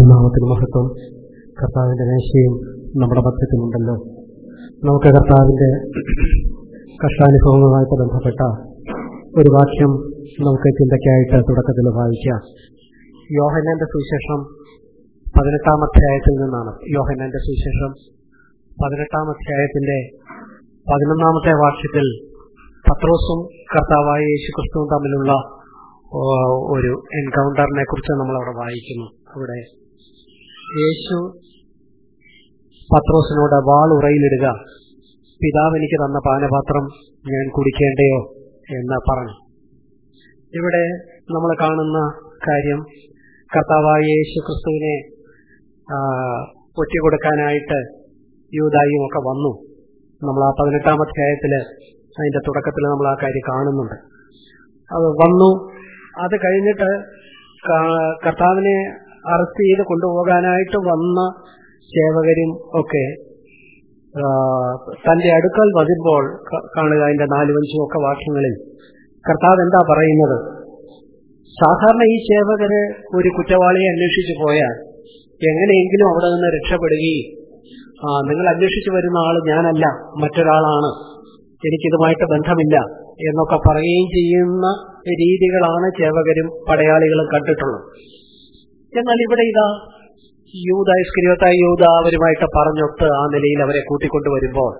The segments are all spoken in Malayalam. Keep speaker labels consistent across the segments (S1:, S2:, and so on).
S1: നാമത്തിന് മഹത്വം കർത്താവിന്റെ മേശയും നമ്മുടെ മധ്യത്തിലുണ്ടല്ലോ നമുക്ക് കർത്താവിന്റെ കഷ്ടാനുഭവങ്ങളുമായിട്ട് ബന്ധപ്പെട്ട ഒരു വാക്യം നമുക്ക് ചിന്തയ്ക്കായിട്ട് തുടക്കത്തിൽ വായിക്കാം യോഹന്നാന്റെ സുവിശേഷം പതിനെട്ടാം അധ്യായത്തിൽ നിന്നാണ് യോഹന്നാന്റെ സുവിശേഷം പതിനെട്ടാം അധ്യായത്തിന്റെ പതിനൊന്നാമത്തെ വാക്യത്തിൽ പത്രോസും കർത്താവായ യേശു ക്രിസ്തുവും തമ്മിലുള്ള ഓ, ഒരു എൻകൗണ്ടറിനെ കുറിച്ച് നമ്മൾ അവിടെ വായിക്കുന്നു അവിടെ യേശു പത്രോസിനോട് വാൾ ഉറയിലിടുക പിതാവ് എനിക്ക് തന്ന പാനപാത്രം ഞാൻ കുടിക്കേണ്ടയോ എന്ന് പറഞ്ഞു ഇവിടെ നമ്മൾ കാണുന്ന കാര്യം കർത്താവായ യേശു ക്രിസ്തുവിനെ ഒറ്റുകൊടുക്കാനായിട്ട് യൂതായും ഒക്കെ വന്നു നമ്മൾ ആ പതിനെട്ടാം അധ്യായത്തില് അതിന്റെ തുടക്കത്തിൽ നമ്മൾ ആ കാര്യം കാണുന്നുണ്ട് അത് വന്നു അത് കഴിഞ്ഞിട്ട് ക- കർത്താവിനെ അറസ്റ്റ് ചെയ്ത് കൊണ്ടുപോകാനായിട്ട് വന്ന സേവകരും ഒക്കെ ആ, തന്റെ അടുക്കൽ വരുമ്പോൾ ക- കാണുക അതിന്റെ നാലും അഞ്ചും ഒക്കെ വാക്യങ്ങളിൽ കർത്താവ് എന്താ പറയുന്നത് സാധാരണ ഈ സേവകര് ഒരു കുറ്റവാളിയെ അന്വേഷിച്ചു പോയാൽ എങ്ങനെയെങ്കിലും അവിടെ നിന്ന് രക്ഷപ്പെടുകയും ആ നിങ്ങൾ അന്വേഷിച്ചു വരുന്ന ആള് ഞാനല്ല മറ്റൊരാളാണ് എനിക്കിതുമായിട്ട് ബന്ധമില്ല എന്നൊക്കെ പറയുകയും ചെയ്യുന്ന രീതികളാണ് സേവകരും പടയാളികളും കണ്ടിട്ടുള്ളത് എന്നാൽ ഇവിടെ ഇതാ യൂത ഇസ്കരിയോത്തായ യൂത അവരുമായിട്ട് പറഞ്ഞൊത്ത് ആ നിലയിൽ അവരെ കൂട്ടിക്കൊണ്ടുവരുമ്പോൾ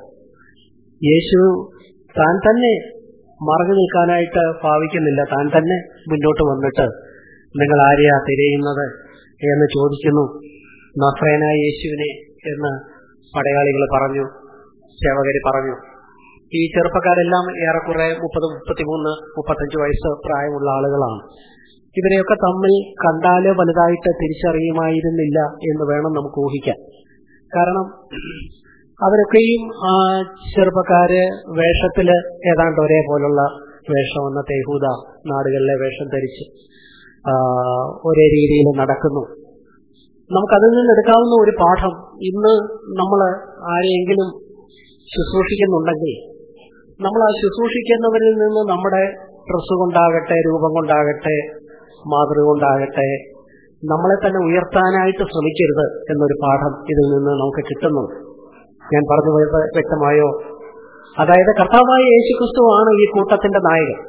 S1: യേശു താൻ തന്നെ മറഞ്ഞു നിൽക്കാനായിട്ട് ഭാവിക്കുന്നില്ല താൻ തന്നെ മുന്നോട്ട് വന്നിട്ട് നിങ്ങൾ ആരെയാ തിരയുന്നത് എന്ന് ചോദിക്കുന്നു നഫ്രേനായ യേശുവിനെ എന്ന് പടയാളികൾ പറഞ്ഞു സേവകര് പറഞ്ഞു ഈ ചെറുപ്പക്കാരെല്ലാം ഏറെക്കുറെ മുപ്പത് മുപ്പത്തിമൂന്ന് മുപ്പത്തഞ്ച് വയസ്സ് പ്രായമുള്ള ആളുകളാണ് ഇവരെയൊക്കെ തമ്മിൽ കണ്ടാലോ വലുതായിട്ട് തിരിച്ചറിയുമായിരുന്നില്ല എന്ന് വേണം നമുക്ക് ഊഹിക്കാൻ കാരണം അവരൊക്കെയും ആ ചെറുപ്പക്കാര് വേഷത്തില് ഏതാണ്ട് ഒരേപോലുള്ള വേഷം അന്നത്തെ യഹൂദ നാടുകളിലെ വേഷം ധരിച്ച് ആ, ഒരേ രീതിയിൽ നടക്കുന്നു നമുക്കതിൽ നിന്ന് എടുക്കാവുന്ന ഒരു പാഠം ഇന്ന് നമ്മൾ ആരെയെങ്കിലും ശുശ്രൂഷിക്കുന്നുണ്ടെങ്കിൽ നമ്മൾ ആ ശുശ്രൂഷിക്കുന്നവരിൽ നിന്ന് നമ്മുടെ ഡ്രസ്സ് കൊണ്ടാകട്ടെ രൂപം കൊണ്ടാകട്ടെ മാതൃക കൊണ്ടാകട്ടെ നമ്മളെ തന്നെ ഉയർത്താനായിട്ട് ശ്രമിക്കരുത് എന്നൊരു പാഠം ഇതിൽ നിന്ന് നമുക്ക് കിട്ടുന്നുണ്ട് ഞാൻ പറഞ്ഞു പോയത് വ്യക്തമായോ അതായത് കർത്താവായ യേശു ക്രിസ്തുവാണ് ഈ കൂട്ടത്തിന്റെ നായകൻ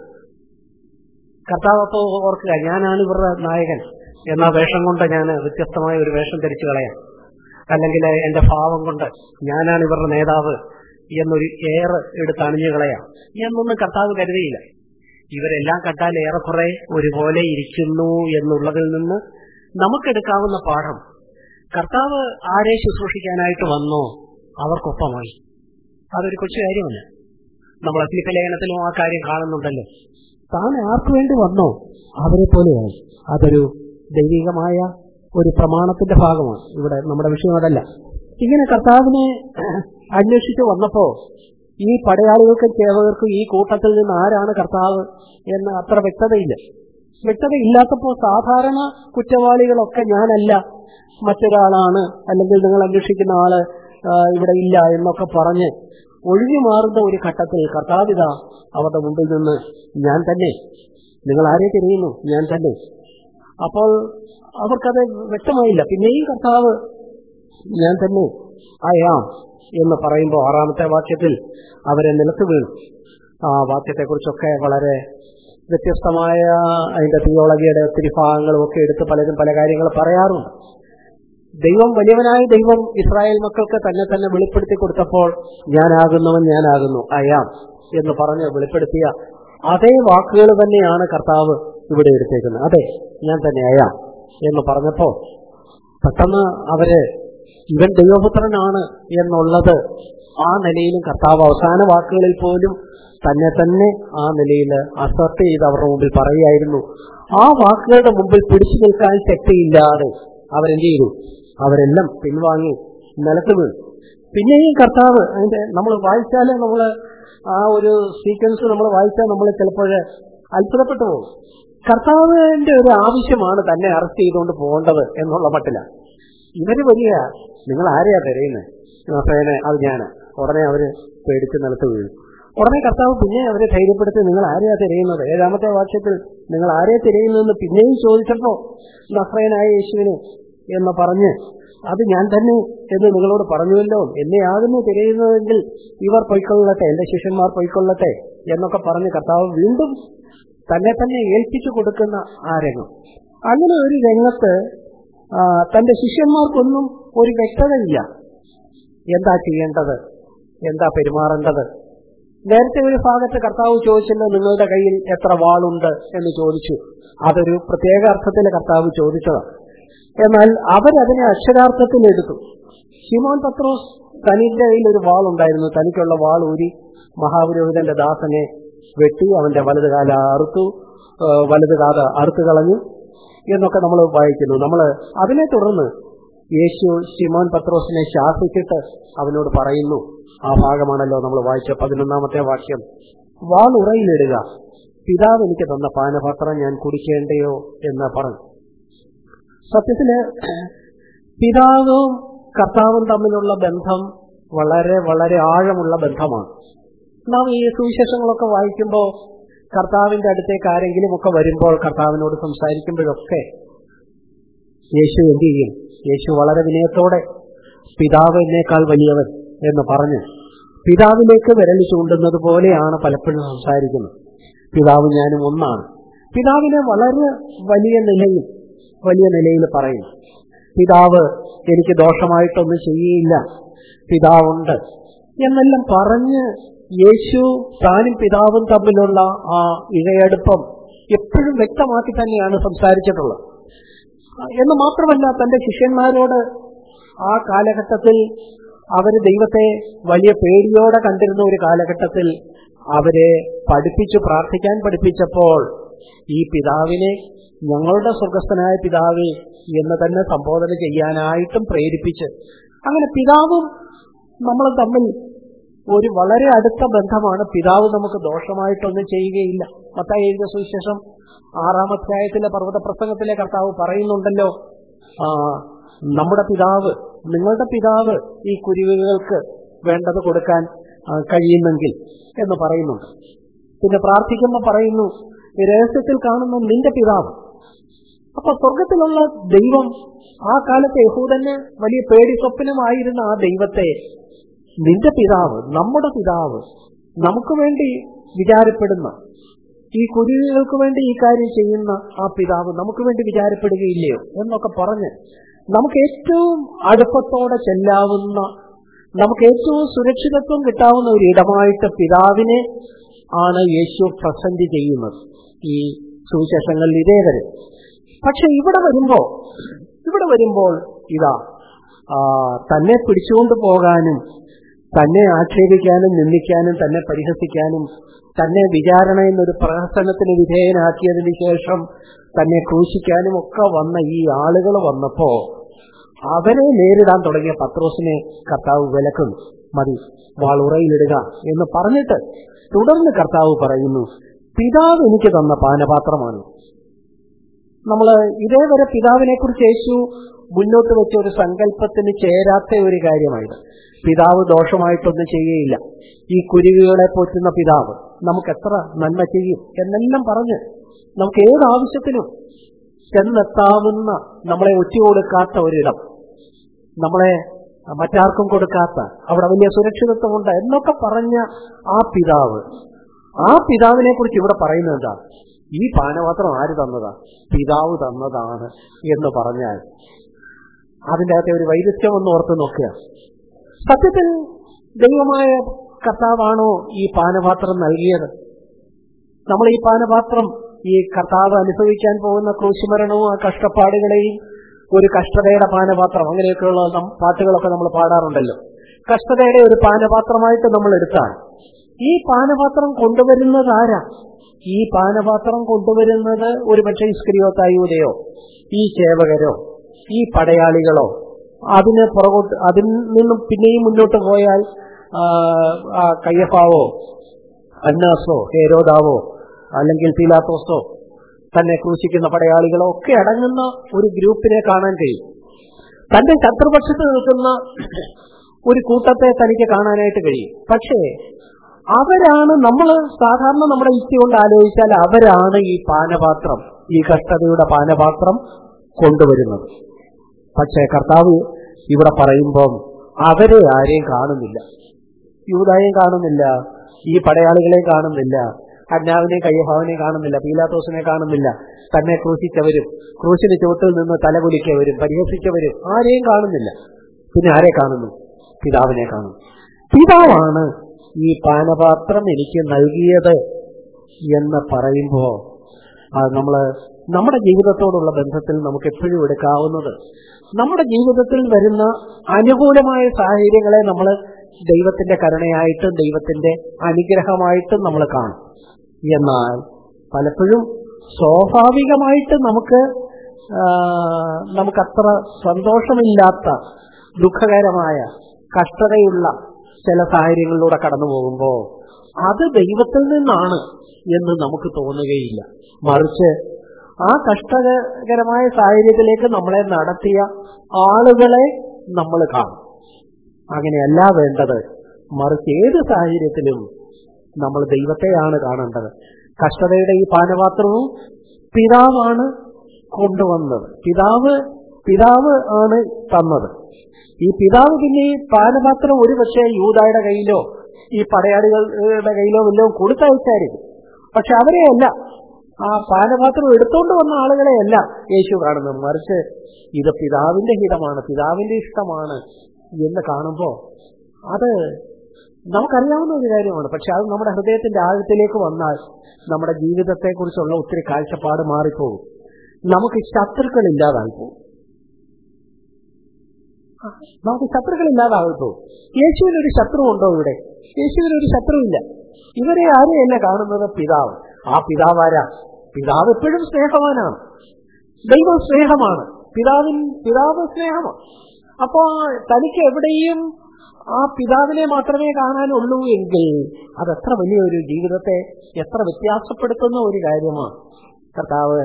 S1: കർത്താവ് അപ്പോ ഓർക്കുക ഞാനാണ് ഇവരുടെ നായകൻ എന്നാ വേഷം കൊണ്ട് ഞാൻ വ്യത്യസ്തമായ ഒരു വേഷം ധരിച്ചു കളയാം അല്ലെങ്കിൽ എന്റെ ഭാവം കൊണ്ട് ഞാനാണ് ഇവരുടെ നേതാവ് എന്നൊരു എയർ എടുത്ത് അണിഞ്ഞു കളയാം എന്നൊന്നും കർത്താവ് കരുതിയില്ല ഇവരെല്ലാം കണ്ടാൽ ഏറെക്കുറെ ഒരുപോലെ ഇരിക്കുന്നു എന്നുള്ളതിൽ നിന്ന് നമുക്കെടുക്കാവുന്ന പാഠം കർത്താവ് ആരെ ശുശ്രൂഷിക്കാനായിട്ട് വന്നോ അവർക്കൊപ്പമായി അതൊരു കൊച്ചു കാര്യമല്ല നമ്മൾ അഗ്നിപ്പ ലേഖനത്തിലും ആ കാര്യം കാണുന്നുണ്ടല്ലോ താൻ ആർക്കു വേണ്ടി വന്നോ അവരെ പോലെയായി അതൊരു ദൈവികമായ ഒരു പ്രമാണത്തിന്റെ ഭാഗമാണ് ഇവിടെ നമ്മുടെ വിഷയം അതല്ല ഇങ്ങനെ കർത്താവിനെ അന്വേഷിച്ച് വന്നപ്പോ ഈ പടയാളികൾക്കും സേവകർക്കും ഈ കൂട്ടത്തിൽ നിന്ന് ആരാണ് കർത്താവ് എന്ന് അത്ര വ്യക്തതയില്ല വ്യക്തത ഇല്ലാത്തപ്പോ സാധാരണ കുറ്റവാളികളൊക്കെ ഞാനല്ല മറ്റൊരാളാണ് അല്ലെങ്കിൽ നിങ്ങൾ അന്വേഷിക്കുന്ന ആള് ആ, ഇവിടെ ഇല്ല എന്നൊക്കെ പറഞ്ഞ് ഒഴിഞ്ഞു മാറുന്ന ഒരു ഘട്ടത്തിൽ കർത്താവിത അവരുടെ മുമ്പിൽ നിന്ന് ഞാൻ തന്നെ നിങ്ങൾ ആരെ തിരിയുന്നു ഞാൻ തന്നെ അപ്പോൾ അവർക്കത് വ്യക്തമായില്ല പിന്നെയും കർത്താവ് ഞാൻ തന്നെ അയാം എന്ന് പറയുമ്പോൾ ആറാമത്തെ വാക്യത്തിൽ അവരെ നിലത്ത് വീണു ആ വാക്യത്തെക്കുറിച്ചൊക്കെ വളരെ വ്യത്യസ്തമായ അതിന്റെ തിയോളജിയുടെ ഒത്തിരി ഭാഗങ്ങളും ഒക്കെ എടുത്ത് പലരും പല കാര്യങ്ങൾ പറയാറുണ്ട് ദൈവം വലിയവനായ ദൈവം ഇസ്രായേൽ മക്കൾക്ക് തന്നെ തന്നെ വെളിപ്പെടുത്തി കൊടുത്തപ്പോൾ ഞാനാകുന്നവൻ ഞാനാകുന്നു അയാം എന്ന് പറഞ്ഞ് വെളിപ്പെടുത്തിയ അതേ വാക്കുകൾ തന്നെയാണ് കർത്താവ് ഇവിടെ എടുത്തേക്കുന്നത് അതെ ഞാൻ തന്നെ അയാം എന്ന് പറഞ്ഞപ്പോ പെട്ടെന്ന് അവര് ഇവൻ ദൈവപുത്രനാണ് എന്നുള്ളത് ആ നിലയിലും കർത്താവ് അവസാന വാക്കുകളിൽ പോലും തന്നെ തന്നെ ആ നിലയിൽ അസർട്ട് ചെയ്ത് അവരുടെ മുമ്പിൽ പറയുകയായിരുന്നു ആ വാക്കുകളുടെ മുമ്പിൽ പിടിച്ചു നിൽക്കാൻ ശക്തിയില്ലാതെ അവരെന്ത് ചെയ്തു അവരെല്ലാം പിൻവാങ്ങി നിലത്ത് വീണു പിന്നെയും കർത്താവ് അതിന്റെ നമ്മൾ വായിച്ചാല് നമ്മൾ ആ ഒരു സീക്വൻസ് നമ്മൾ വായിച്ചാൽ നമ്മൾ ചിലപ്പോൾ അത്ഭുതപ്പെട്ടു പോകും കർത്താവിന്റെ ഒരു ആവശ്യമാണ് തന്നെ അറസ്റ്റ് ചെയ്തുകൊണ്ട് പോകേണ്ടത് എന്നുള്ള മട്ടിലാണ് ഇവര് വലിയ നിങ്ങൾ ആരെയാ തിരയുന്നത് നസേനെ അത് ഞാന് ഉടനെ അവര് പേടിച്ച് നിലത്ത് വീഴും ഉടനെ കർത്താവ് പിന്നെ അവരെ ധൈര്യപ്പെടുത്തി നിങ്ങൾ ആരെയാ തിരയുന്നത് ഏഴാമത്തെ വാക്യത്തിൽ നിങ്ങൾ ആരെയാ തിരയുന്നതെന്ന് പിന്നെയും ചോദിച്ചപ്പോ നസ്രയനായ യേശുവിനെ എന്ന് പറഞ്ഞ് അത് ഞാൻ തന്നെ എന്ന് നിങ്ങളോട് പറഞ്ഞുവല്ലോ എന്നെയാകുന്നു തിരയുന്നതെങ്കിൽ ഇവർ പൊയ്ക്കൊള്ളട്ടെ എന്റെ ശിഷ്യന്മാർ പൊയ്ക്കൊള്ളട്ടെ എന്നൊക്കെ പറഞ്ഞ് കർത്താവ് വീണ്ടും തന്നെ തന്നെ ഏൽപ്പിച്ചു കൊടുക്കുന്ന ആ രംഗം അങ്ങനെ ഒരു രംഗത്ത് ആ, തന്റെ ശിഷ്യന്മാർക്കൊന്നും ഒരു വ്യക്തതയില്ല എന്താ ചെയ്യേണ്ടത് എന്താ പെരുമാറേണ്ടത് നേരത്തെ ഒരു ഭാഗത്ത് കർത്താവ് ചോദിച്ചല്ലോ നിങ്ങളുടെ കയ്യിൽ എത്ര വാളുണ്ട് എന്ന് ചോദിച്ചു അതൊരു പ്രത്യേക അർത്ഥത്തിൽ കർത്താവ് ചോദിച്ചതാണ് എന്നാൽ അവരതിനെ അക്ഷരാർത്ഥത്തിൽ എടുത്തു ഷിമോൻ പത്രോസ് തനിന്റെ കയ്യിൽ ഒരു വാളുണ്ടായിരുന്നു തനിക്കുള്ള വാൾ ഊരി മഹാപുരോഹിതന്റെ ദാസനെ വെട്ടി അവന്റെ വലത് കാല അറുത്തു ആ, വലത് കാത അറുത്തു കളഞ്ഞു എന്നൊക്കെ നമ്മൾ വായിക്കുന്നു നമ്മൾ അതിനെ തുടർന്ന് യേശു ഷിമോൻ പത്രോസിനെ ശാസിച്ചിട്ട് അവനോട് പറയുന്നു ആ ഭാഗമാണല്ലോ നമ്മൾ വായിച്ച പതിനൊന്നാമത്തെ വാക്യം വാൾ ഉറയിലിടുക പിതാവ് എനിക്ക് തന്ന പാനപാത്രം ഞാൻ കുടിക്കേണ്ടയോ എന്ന് പറഞ്ഞു സത്യത്തില് പിതാവും കർത്താവും തമ്മിലുള്ള ബന്ധം വളരെ വളരെ ആഴമുള്ള ബന്ധമാണ് നാം ഈ സുവിശേഷങ്ങളൊക്കെ വായിക്കുമ്പോൾ കർത്താവിന്റെ അടുത്തേക്ക് ആരെങ്കിലും ഒക്കെ വരുമ്പോൾ കർത്താവിനോട് സംസാരിക്കുമ്പോഴൊക്കെ യേശു എന്ത് ചെയ്യും യേശു വളരെ വിനയത്തോടെ പിതാവ് എന്നേക്കാൾ വലിയവൻ എന്ന് പറഞ്ഞ് പിതാവിലേക്ക് വിരൽ ചൂണ്ടുന്നത് പോലെയാണ് പലപ്പോഴും സംസാരിക്കുന്നത് പിതാവ് ഞാനും ഒന്നാണ് പിതാവിനെ വളരെ വലിയ നിലയിൽ വലിയ നിലയിൽ പറയും പിതാവ് എനിക്ക് ദോഷമായിട്ടൊന്നും ചെയ്യയില്ല പിതാവുണ്ട് എന്നെല്ലാം പറഞ്ഞ് യേശു താനും പിതാവും തമ്മിലുള്ള ആ ഇഴയടുപ്പം എപ്പോഴും വ്യക്തമാക്കി തന്നെയാണ് സംസാരിച്ചിട്ടുള്ളത് എന്ന് മാത്രമല്ല തന്റെ ശിഷ്യന്മാരോട് ആ കാലഘട്ടത്തിൽ അവര് ദൈവത്തെ വലിയ പേടിയോടെ കണ്ടിരുന്ന ഒരു കാലഘട്ടത്തിൽ അവരെ പഠിപ്പിച്ചു പ്രാർത്ഥിക്കാൻ പഠിപ്പിച്ചപ്പോൾ ഈ പിതാവിനെ ഞങ്ങളുടെ സ്വർഗസ്ഥനായ പിതാവേ എന്ന് തന്നെ സംബോധന ചെയ്യാനായിട്ടും പ്രേരിപ്പിച്ച് അങ്ങനെ പിതാവും നമ്മളും തമ്മിൽ ഒരു വളരെ അടുത്ത ബന്ധമാണ് പിതാവ് നമുക്ക് ദോഷമായിട്ടൊന്നും ചെയ്യുകയില്ല മത്തായി എഴുതിയ സുവിശേഷം ആറാം അധ്യായത്തിലെ പർവ്വത പ്രസംഗത്തിലെ കർത്താവ് പറയുന്നുണ്ടല്ലോ ആ, നമ്മുടെ പിതാവ് നിങ്ങളുടെ പിതാവ് ഈ കുരുവികൾക്ക് വേണ്ടത് കൊടുക്കാൻ ആ, കഴിയുമെങ്കിൽ എന്ന് പറയുന്നുണ്ട് പിന്നെ പ്രാർത്ഥിക്കുമ്പോൾ പറയുന്നു "ഈ രഹസ്യത്തിൽ കാണുന്ന നിന്റെ പിതാവ് അപ്പൊ സ്വർഗത്തിലുള്ള ദൈവം ആ കാലത്തെ യഹൂദന് വലിയ പേടി സ്വപ്നമായിരുന്ന ആ ദൈവത്തെ നിന്റെ പിതാവ് നമ്മുടെ പിതാവ് നമുക്ക് വേണ്ടി വിചാരപ്പെടുന്ന ഈ കുരുവികൾക്ക് വേണ്ടി ഈ കാര്യം ചെയ്യുന്ന ആ പിതാവ് നമുക്ക് വേണ്ടി വിചാരപ്പെടുകയില്ലയോ എന്നൊക്കെ പറഞ്ഞ് നമുക്ക് ഏറ്റവും അടുപ്പത്തോടെ ചെല്ലാവുന്ന നമുക്ക് ഏറ്റവും സുരക്ഷിതത്വം കിട്ടാവുന്ന ഒരു ഇടമായിട്ട് പിതാവിനെ ആണ് യേശു പ്രസന്റ് ചെയ്യുന്നത് ഈ സുവിശേഷങ്ങളിൽ ഇതേ വരെ പക്ഷെ ഇവിടെ വരുമ്പോ ഇവിടെ വരുമ്പോൾ ഇതാ ആ, തന്നെ പിടിച്ചുകൊണ്ട് പോകാനും തന്നെ ആക്ഷേപിക്കാനും നിന്ദിക്കാനും തന്നെ പരിഹസിക്കാനും തന്നെ വിചാരണ എന്നൊരു പ്രഹസനത്തിന് വിധേയനാക്കിയതിന് ശേഷം തന്നെ ക്രൂശിക്കാനും ഒക്കെ വന്ന ഈ ആളുകൾ വന്നപ്പോ അവരെ നേരിടാൻ തുടങ്ങിയ പത്രോസിനെ കർത്താവ് വിലക്കുന്നു മതി വാളുറയിലിടുക എന്ന് പറഞ്ഞിട്ട് തുടർന്ന് കർത്താവ് പറയുന്നു പിതാവ് എനിക്ക് തന്ന പാനപാത്രമാണ് നമ്മൾ ഇതേവരെ പിതാവിനെ കുറിച്ച് യേശു മുന്നോട്ട് വെച്ച ഒരു സങ്കല്പത്തിന് ചേരാത്ത ഒരു കാര്യമായത് പിതാവ് ദോഷമായിട്ടൊന്നും ചെയ്യുകയില്ല ഈ കുരുവികളെ പോറ്റുന്ന പിതാവ് നമുക്ക് എത്ര നന്മ ചെയ്യും എന്നെല്ലാം പറഞ്ഞ് നമുക്ക് ഏത് ആവശ്യത്തിനും ചെന്നെത്താവുന്ന നമ്മളെ ഒറ്റുകൊടുക്കാത്ത ഒരിടം നമ്മളെ മറ്റാർക്കും കൊടുക്കാത്ത അവിടെ വലിയ സുരക്ഷിതത്വമുണ്ട് എന്നൊക്കെ പറഞ്ഞ ആ പിതാവ് ആ പിതാവിനെ കുറിച്ച് ഇവിടെ പറയുന്നത് എന്താ ഈ പാനപാത്രം ആര് തന്നതാ പിതാവ് തന്നതാണ് എന്ന് പറഞ്ഞാൽ അതിൻ്റെ അകത്തെ ഒരു വൈരുദ്ധ്യം ഒന്ന് ഓർത്ത് നോക്കുക സത്യത്തിൽ ദൈവമായ കർത്താവാണോ ഈ പാനപാത്രം നൽകിയത് നമ്മൾ ഈ പാനപാത്രം ഈ കർത്താവ് അനുഭവിക്കാൻ പോകുന്ന ക്രൂശുമരണവും ആ കഷ്ടപ്പാടുകളെയും ഒരു കഷ്ടതയുടെ പാനപാത്രം അങ്ങനെയൊക്കെയുള്ള നം- പാട്ടുകളൊക്കെ നമ്മൾ പാടാറുണ്ടല്ലോ കഷ്ടതയുടെ ഒരു പാനപാത്രമായിട്ട് നമ്മൾ എടുത്താൽ ഈ പാനപാത്രം കൊണ്ടുവരുന്നത് ആരാ ഈ പാനപാത്രം കൊണ്ടുവരുന്നത് ഒരു പക്ഷേ ഇസ്ക്രിയോത്തായൂതയോ ഈ സേവകരോ ഈ പടയാളികളോ അതിന് പുറകോട്ട് അതിൽ നിന്നും പിന്നെയും മുന്നോട്ട് പോയാൽ ആ, ആ കയ്യപ്പാവോ അന്നാസോ ഹേരോദാവോ അല്ലെങ്കിൽ പീലാത്തോസോ തന്നെ ക്രൂശിക്കുന്ന പടയാളികളോ ഒക്കെ അടങ്ങുന്ന ഒരു ഗ്രൂപ്പിനെ കാണാൻ കഴിയും തന്റെ ശത്രുപക്ഷത്ത് നിൽക്കുന്ന ഒരു കൂട്ടത്തെ തനിക്ക് കാണാനായിട്ട് കഴിയും പക്ഷേ അവരാണ് നമ്മൾ സാധാരണ നമ്മുടെ യുക്തി കൊണ്ട് ആലോചിച്ചാൽ അവരാണ് ഈ പാനപാത്രം ഈ കഷ്ടതയുടെ പാനപാത്രം കൊണ്ടുവരുന്നത് പക്ഷേ കർത്താവ് ഇവിടെ പറയുമ്പം അവരെ ആരെയും കാണുന്നില്ല യൂതായെയും കാണുന്നില്ല ഈ പടയാളികളെയും കാണുന്നില്ല അജ്ഞാവിനെയും കയ്യഭാവനെയും കാണുന്നില്ല പീലാത്തോസിനെ കാണുന്നില്ല തന്നെ ക്രൂശിച്ചവരും ക്രൂശിന് ചുവട്ടിൽ നിന്ന് തലകുലിക്കവരും പരിഹസിച്ചവരും ആരെയും കാണുന്നില്ല പിന്നെ ആരെ കാണുന്നു പിതാവിനെ കാണുന്നു പിതാവാണ് ഈ പാനപാത്രം എനിക്ക് നൽകിയത് എന്ന് പറയുമ്പോ നമ്മള് നമ്മുടെ ജീവിതത്തോടുള്ള ബന്ധത്തിൽ നമുക്ക് എപ്പോഴും എടുക്കാവുന്നത് നമ്മുടെ ജീവിതത്തിൽ വരുന്ന അനുകൂലമായ സാഹചര്യങ്ങളെ നമ്മൾ ദൈവത്തിന്റെ കരുണയായിട്ടും ദൈവത്തിന്റെ അനുഗ്രഹമായിട്ടും നമ്മൾ കാണും എന്നാൽ പലപ്പോഴും സ്വാഭാവികമായിട്ട് നമുക്ക് നമുക്കത്ര സന്തോഷമില്ലാത്ത ദുഃഖകരമായ കഷ്ടതയുള്ള ചില സാഹചര്യങ്ങളിലൂടെ കടന്നു പോകുമ്പോൾ അത് ദൈവത്തിൽ നിന്നാണ് എന്ന് നമുക്ക് തോന്നുകയില്ല മറിച്ച് ആ കഷ്ടകരമായ സാഹചര്യത്തിലേക്ക് നമ്മളെ നടത്തിയ ആളുകളെ നമ്മൾ കാണും അങ്ങനെയല്ല വേണ്ടത് മറിച്ച് ഏത് സാഹചര്യത്തിലും നമ്മൾ ദൈവത്തെയാണ് കാണേണ്ടത് കഷ്ടതയുടെ ഈ പാനപാത്രവും പിതാവാണ് കൊണ്ടുവന്നത് പിതാവ് പിതാവ് ആണ് തന്നത് ഈ പിതാവ് പിന്നെ ഈ പാനപാത്രം ഒരു പക്ഷേ യൂതായുടെ കയ്യിലോ ഈ പടയാളികളുടെ കയ്യിലോ വല്ലതും കൊടുത്തയച്ചായിരിക്കും പക്ഷെ അവരെയല്ല ആ പാനപാത്രം എടുത്തോണ്ട് വന്ന ആളുകളെയല്ല യേശു കാണുന്നത് മറിച്ച് ഇത് പിതാവിന്റെ ഹിതമാണ് പിതാവിന്റെ ഇഷ്ടമാണ് എന്ന് കാണുമ്പോ അത് നമുക്കറിയാവുന്ന ഒരു കാര്യമാണ് പക്ഷെ അത് നമ്മുടെ ഹൃദയത്തിന്റെ ആഴത്തിലേക്ക് വന്നാൽ നമ്മുടെ ജീവിതത്തെക്കുറിച്ചുള്ള ഒത്തിരി കാഴ്ചപ്പാട് മാറിപ്പോകും നമുക്ക് ശത്രുക്കൾ ഇല്ലാതായി പോകും നമുക്ക് ശത്രുക്കൾ ഇല്ലാതായി പോകും യേശുവിന് ഒരു ശത്രു ഉണ്ടോ ഇവിടെ യേശുവിന് ഒരു ശത്രുവില്ല ഇവരെ ആരെയല്ല കാണുന്നത് പിതാവ് ആ പിതാവാരാ പിതാവ് എപ്പോഴും സ്നേഹവാനാണ് ദൈവം സ്നേഹമാണ് പിതാവിൻ പിതാവ് സ്നേഹമാണ് അപ്പോ തനിക്ക് എവിടെയും ആ പിതാവിനെ മാത്രമേ കാണാനുള്ളൂ എങ്കിൽ അതെത്ര വലിയൊരു ജീവിതത്തെ എത്ര വ്യത്യാസപ്പെടുത്തുന്ന ഒരു കാര്യമാണ് കർത്താവ്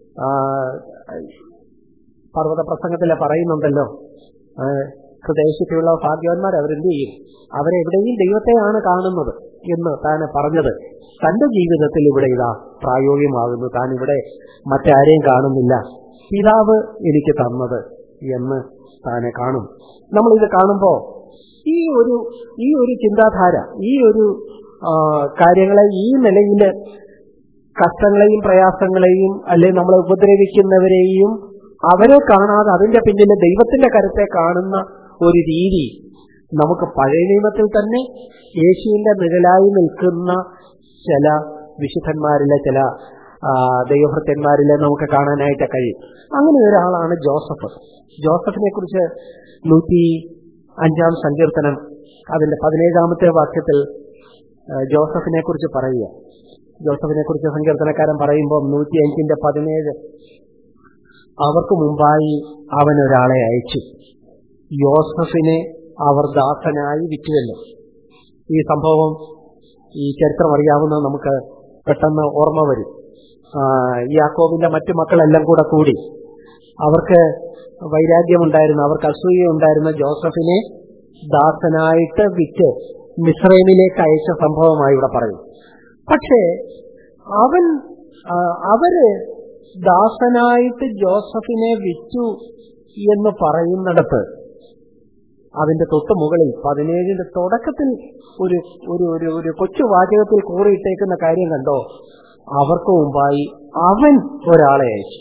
S1: പർവ്വത പ്രസംഗത്തിലെ പറയുന്നുണ്ടല്ലോ ഹൃദയശുദ്ധിയുള്ള ഭാഗ്യവാന്മാർ അവരെന്ത് ചെയ്യും അവരെവിടെയും ദൈവത്തെയാണ് കാണുന്നത് എന്ന് താൻ പറഞ്ഞത് തന്റെ ജീവിതത്തിൽ ഇവിടെ ഇതാ പ്രായോഗികമാകുന്നു താൻ ഇവിടെ മറ്റാരെയും കാണുന്നില്ല പിതാവ് എനിക്ക് തന്നത് എന്ന് താനെ കാണും നമ്മൾ ഇത് കാണുമ്പോ ഈ ഒരു ഈ ഒരു ചിന്താധാര ഈ ഒരു കാര്യങ്ങളെ ഈ നിലയിൽ കഷ്ടങ്ങളെയും പ്രയാസങ്ങളെയും അല്ലെ നമ്മളെ ഉപദ്രവിക്കുന്നവരെയും അവരെ കാണാതെ അതിന്റെ പിന്നിലെ ദൈവത്തിന്റെ കരുത്തെ കാണുന്ന ഒരു രീതി നമുക്ക് പഴയ നിയമത്തിൽ തന്നെ യേശുവിന്റെ നിഴലായി നിൽക്കുന്ന ചില വിശുദ്ധന്മാരിലെ ചില ദൈവഭൃത്യന്മാരിലെ നമുക്ക് കാണാനായിട്ട് കഴിയും അങ്ങനെ ഒരാളാണ് ജോസഫ് ജോസഫിനെ കുറിച്ച് നൂറ്റി അഞ്ചാം സങ്കീർത്തനം അതിന്റെ പതിനേഴാമത്തെ വാക്യത്തിൽ ജോസഫിനെ കുറിച്ച് പറയുക ജോസഫിനെ കുറിച്ച് സങ്കീർത്തനക്കാരൻ പറയുമ്പോൾ നൂറ്റി അഞ്ചിന്റെ പതിനേഴ് അവർക്ക് മുമ്പായി അവൻ ഒരാളെ അയച്ചു യോസഫിനെ അവർ ദാസനായി വിറ്റുവല്ലോ ഈ സംഭവം ഈ ചരിത്രം അറിയാവുന്ന നമുക്ക് പെട്ടെന്ന് ഓർമ്മ വരും യാക്കോബിന്റെ മറ്റു മക്കളെല്ലാം കൂടെ കൂടി അവർക്ക് വൈരാഗ്യമുണ്ടായിരുന്ന അവർക്ക് അസൂയ ഉണ്ടായിരുന്ന ജോസഫിനെ ദാസനായിട്ട് വിറ്റ് മിശ്രൈമിലേക്ക് അയച്ച സംഭവമായി ഇവിടെ പറയും പക്ഷേ അവൻ അവര് ദാസനായിട്ട് ജോസഫിനെ വിറ്റു എന്ന് പറയുന്നിടത്ത് അതിന്റെ തൊട്ട് മുകളിൽ പതിനേഴിന്റെ തുടക്കത്തിൽ ഒരു ഒരു ഒരു ഒരു കൊച്ചു വാചകത്തിൽ കൂറിയിട്ടേക്കുന്ന കാര്യം കണ്ടോ അവർക്ക് മുമ്പായി അവൻ ഒരാളെ അയച്ചു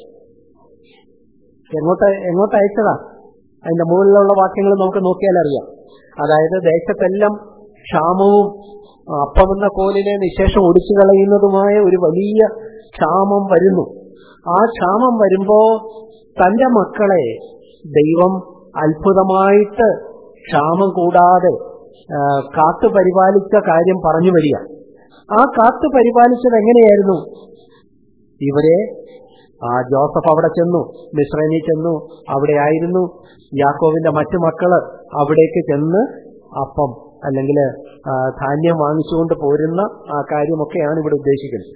S1: എങ്ങോട്ട് എങ്ങോട്ട് അയച്ചതാ അതിന്റെ മുകളിലുള്ള വാക്യങ്ങൾ നമുക്ക് നോക്കിയാൽ അറിയാം അതായത് ദേശത്തെല്ലാം ക്ഷാമവും അപ്പമെന്ന കോലിനെ നിശേഷം ഒടിച്ചു കളയുന്നതുമായ ഒരു വലിയ ക്ഷാമം വരുന്നു ആ ക്ഷാമം വരുമ്പോ തന്റെ മക്കളെ ദൈവം അത്ഭുതമായിട്ട് ക്ഷാമം കൂടാതെ കാത്തു പരിപാലിച്ച കാര്യം പറഞ്ഞു വരിക ആ കാത്തു പരിപാലിച്ചത് എങ്ങനെയായിരുന്നു ഇവരെ ആ ജോസഫ് അവിടെ ചെന്നു മിശ്രൈനിൽ ചെന്നു അവിടെ ആയിരുന്നു യാക്കോവിന്റെ മറ്റു മക്കള് അവിടേക്ക് ചെന്ന് അപ്പം അല്ലെങ്കിൽ ധാന്യം വാങ്ങിച്ചുകൊണ്ട് പോരുന്ന ആ കാര്യമൊക്കെയാണ് ഇവിടെ ഉദ്ദേശിക്കുന്നത്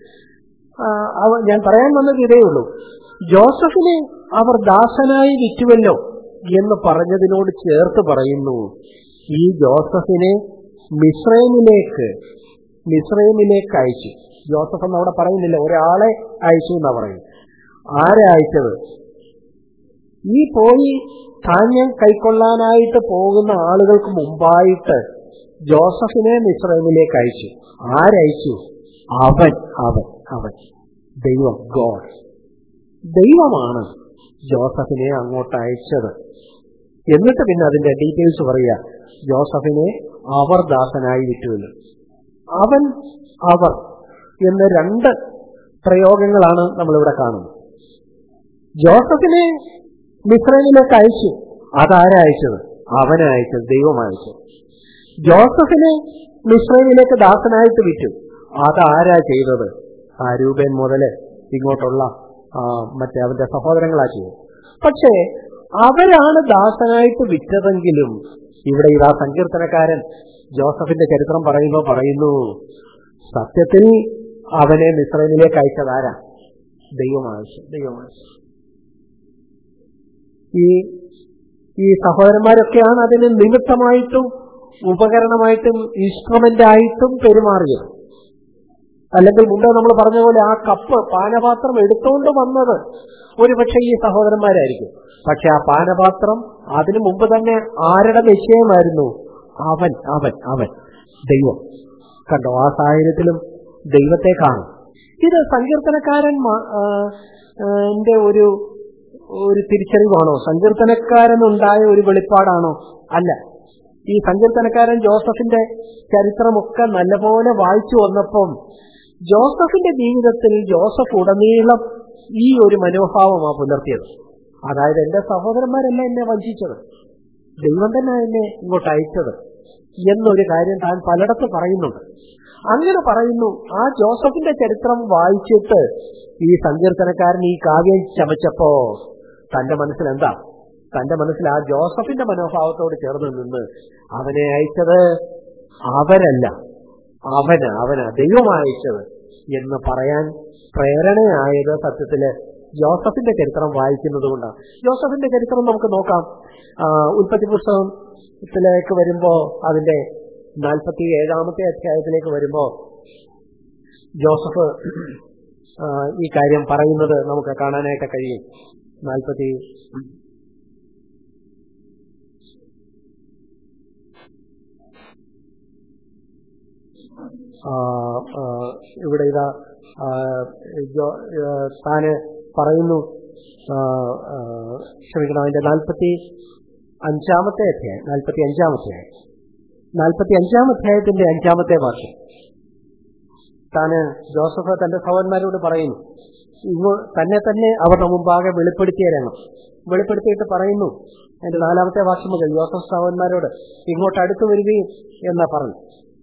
S1: ഞാൻ പറയാൻ വന്നത് ഇതേ ഉള്ളൂ ജോസഫിനെ അവർ ദാസനായി വിറ്റുവല്ലോ എന്ന് പറഞ്ഞതിനോട് ചേർത്ത് പറയുന്നു ഈ ജോസഫിനെ മിശ്രൈമിലേക്ക് മിശ്രൈമിലേക്ക് അയച്ചു ജോസഫ് എന്ന് അവിടെ പറയുന്നില്ല ഒരാളെ അയച്ചു എന്നാ പറയും ആരെ അയച്ചത് ഈ പോയി ധാന്യം കൈക്കൊള്ളാനായിട്ട് പോകുന്ന ആളുകൾക്ക് മുമ്പായിട്ട് ജോസഫിനെ മിശ്രമിലേക്ക് അയച്ചു ആരയച്ചു അവൻ അവൻ അവൻ ദൈവം ഗോഡ് ദൈവമാണ് ജോസഫിനെ അങ്ങോട്ട് അയച്ചത് എന്നിട്ട് പിന്നെ അതിന്റെ ഡീറ്റെയിൽസ് പറയുക ജോസഫിനെ അവർ ദാസനായി വിറ്റുവല്ലോ അവൻ അവർ എന്ന രണ്ട് പ്രയോഗങ്ങളാണ് നമ്മളിവിടെ കാണുന്നത് ജോസഫിനെ മിശ്രമിലേക്ക് അയച്ചു അതാരാ അയച്ചത് അവനെ അയച്ചത് ദൈവം അയച്ചത് ജോസഫിനെ മിശ്രമിലേക്ക് ദാസനായിട്ട് വിറ്റു അതാരാ ചെയ്തത് ആ രൂപൻ മുതല് ഇങ്ങോട്ടുള്ള ആ, മറ്റേ അവന്റെ സഹോദരങ്ങളാ ചെയ്തത് പക്ഷേ അവരാണ് ദാസനായിട്ട് വിറ്റതെങ്കിലും ഇവിടെ ഇതാ സങ്കീർത്തനക്കാരൻ ജോസഫിന്റെ ചരിത്രം പറയുമ്പോൾ പറയുന്നു സത്യത്തിൽ അവനെ മിശ്രമിലേക്ക് അയച്ചതാരാ ദൈവമാവശ്യം ദൈവമാവശ്യം ഈ ഈ സഹോദരന്മാരൊക്കെയാണ് അതിന് നിമിത്തമായിട്ടും ഉപകരണമായിട്ടും ഇൻസ്ട്രുമെന്റ് ആയിട്ടും പെരുമാറിയത് അല്ലെങ്കിൽ മുമ്പേ നമ്മൾ പറഞ്ഞ പോലെ ആ കപ്പ് പാനപാത്രം എടുത്തുകൊണ്ട് വന്നത് ഒരുപക്ഷെ ഈ സഹോദരന്മാരായിരിക്കും പക്ഷെ ആ പാനപാത്രം അതിനു മുമ്പ് തന്നെ ആരുടെ നിശ്ചയമായിരുന്നു അവൻ അവൻ അവൻ ദൈവം കണ്ടോ ആ സാഹചര്യത്തിലും ദൈവത്തെ കാണും ഇത് സങ്കീർത്തനക്കാരൻ മ- ആ, ആ, ന്റെ ഒരു ഒരു തിരിച്ചറിവാണോ സങ്കീർത്തനക്കാരനുണ്ടായ ഒരു വെളിപ്പാടാണോ അല്ല ഈ സങ്കീർത്തനക്കാരൻ ജോസഫിന്റെ ചരിത്രമൊക്കെ നല്ലപോലെ വായിച്ചു വന്നപ്പം ജോസഫിന്റെ ജീവിതത്തിൽ ജോസഫ് ഉടനീളം ഈ ഒരു മനോഭാവമാണ് പുലർത്തിയത് അതായത് എന്റെ സഹോദരന്മാരല്ല എന്നെ വഞ്ചിച്ചത് ദൈവം തന്നെ എന്നെ ഇങ്ങോട്ട് അയച്ചത് എന്നൊരു കാര്യം താൻ പലയിടത്ത് പറയുന്നുണ്ട് അങ്ങനെ പറയുന്നു ആ ജോസഫിന്റെ ചരിത്രം വായിച്ചിട്ട് ഈ സങ്കീർത്തനക്കാരൻ ഈ കാവ്യം ചമച്ചപ്പോ തന്റെ മനസ്സിൽ എന്താ തന്റെ മനസ്സിൽ ആ ജോസഫിന്റെ മനോഭാവത്തോട് ചേർന്ന് നിന്ന് അവനെ അയച്ചത് അവരല്ല അവന് അവന് ദൈവം അയച്ചത് എന്ന് പറയാൻ പ്രേരണയായത് സത്യത്തില് ജോസഫിന്റെ ചരിത്രം വായിക്കുന്നത് കൊണ്ടാണ് ജോസഫിന്റെ ചരിത്രം നമുക്ക് നോക്കാം ആ, ഉൽപ്പത്തി പുസ്തകത്തിലേക്ക് വരുമ്പോ അതിന്റെ നാൽപ്പത്തി ഏഴാമത്തെ അധ്യായത്തിലേക്ക് വരുമ്പോ ജോസഫ് ആ, ഈ കാര്യം പറയുന്നത് നമുക്ക് കാണാനായിട്ട് കഴിയും നാൽപ്പത്തി ആ, ആ, ഇവിടെ ഇതാ ആ, ജോ- ആ, താന് പറയുന്നു ആ, ആ, ക്ഷമിക്കണം അതിന്റെ നാൽപ്പത്തി അഞ്ചാമത്തെ അധ്യായം നാൽപ്പത്തി അഞ്ചാമത്തെ അധ്യായം നാൽപ്പത്തി അഞ്ചാം അധ്യായത്തിന്റെ അഞ്ചാമത്തെ വാക്യം താന് ജോസഫ് തന്റെ സഹോദരന്മാരോട് പറയുന്നു ഇങ്ങോ തന്നെ തന്നെ അവരുടെ മുമ്പാകെ വെളിപ്പെടുത്തിയരണം വെളിപ്പെടുത്തിയിട്ട് പറയുന്നു അതിന്റെ നാലാമത്തെ വാക്യം മുതൽ ജോസഫ് സഹോദരന്മാരോട് ഇങ്ങോട്ട് അടുത്തു വരികയും എന്നാ പറഞ്ഞു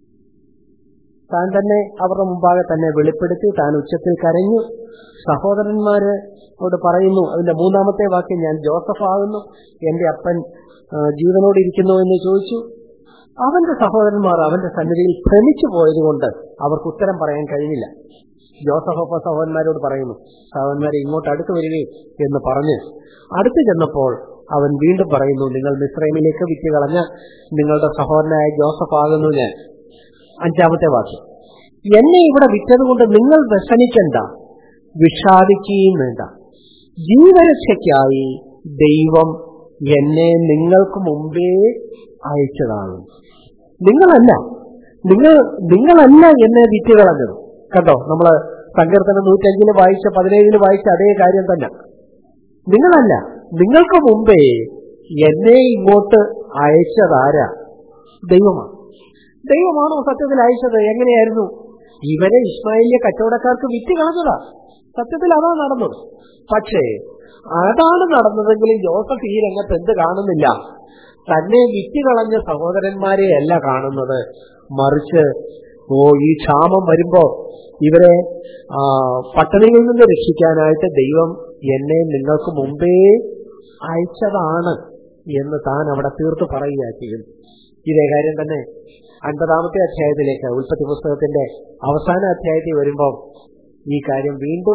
S1: താൻ തന്നെ അവരുടെ മുമ്പാകെ തന്നെ വെളിപ്പെടുത്തി താൻ ഉച്ചത്തിൽ കരഞ്ഞു സഹോദരന്മാരോട് പറയുന്നു അതിന്റെ മൂന്നാമത്തെ വാക്യം ഞാൻ ജോസഫ് ആകുന്നു എന്റെ അപ്പൻ ആ, ജീവനോട് ഇരിക്കുന്നു എന്ന് ചോദിച്ചു അവന്റെ സഹോദരന്മാർ അവന്റെ സന്നിധിയിൽ ഭ്രമിച്ചു പോയതുകൊണ്ട് അവർക്ക് ഉത്തരം പറയാൻ കഴിഞ്ഞില്ല ജോസഫ് അപ്പ സഹോദരന്മാരോട് പറയുന്നു സഹോദരന്മാരെ ഇങ്ങോട്ട് അടുത്ത് വരികയും എന്ന് പറഞ്ഞ് അടുത്ത് ചെന്നപ്പോൾ അവൻ വീണ്ടും പറയുന്നു നിങ്ങൾ മിശ്രൈമിലേക്ക് വിറ്റ് കളഞ്ഞ നിങ്ങളുടെ സഹോദരനായ ജോസഫ് ആകുന്നു ഞാൻ അഞ്ചാമത്തെ വാക്യം എന്നെ ഇവിടെ വിറ്റതുകൊണ്ട് നിങ്ങൾ വ്യസനിക്കണ്ട വിഷാദിക്കുകയും വേണ്ട ജീവരക്ഷയ്ക്കായി ദൈവം എന്നെ നിങ്ങൾക്ക് മുമ്പേ അയച്ചതാകും നിങ്ങളല്ല നിങ്ങൾ നിങ്ങളല്ല എന്നെ വിറ്റ് കളഞ്ഞത് കണ്ടോ നമ്മള് സങ്കീർത്തനം നൂറ്റഞ്ചില് വായിച്ച പതിനേഴില് വായിച്ച അതേ കാര്യം തന്നെ നിങ്ങളല്ല നിങ്ങൾക്ക് മുമ്പേ എന്നെ ഇങ്ങോട്ട് അയച്ചതാരാ ദൈവമാണ് ദൈവമാണോ സത്യത്തിൽ അയച്ചത് എങ്ങനെയായിരുന്നു ഇവരെ ഇസ്മായിലിയ കച്ചവടക്കാർക്ക് വിറ്റ് കളഞ്ഞതാ സത്യത്തിൽ അതാ നടന്നത് പക്ഷേ അതാണ് നടന്നതെങ്കിലും ജോസഫ് ഈ രംഗത്ത് എന്ത് കാണുന്നില്ല തന്നെ വിറ്റ് കളഞ്ഞ സഹോദരന്മാരെ അല്ല കാണുന്നത് മറിച്ച് ഓ ഈ ക്ഷാമം വരുമ്പോ ഇവരെ ആ, പട്ടിണിയിൽ നിന്ന് രക്ഷിക്കാനായിട്ട് ദൈവം എന്നെ നിങ്ങൾക്ക് മുമ്പേ അയച്ചതാണ് എന്ന് താൻ അവിടെ തീർത്ത് പറയുക ചെയ്യുന്നു ഇതേ കാര്യം തന്നെ അൻപതാമത്തെ അധ്യായത്തിലേക്ക് ഉൽപ്പത്തി പുസ്തകത്തിന്റെ അവസാന അധ്യായത്തിൽ വരുമ്പോൾ ഈ കാര്യം വീണ്ടും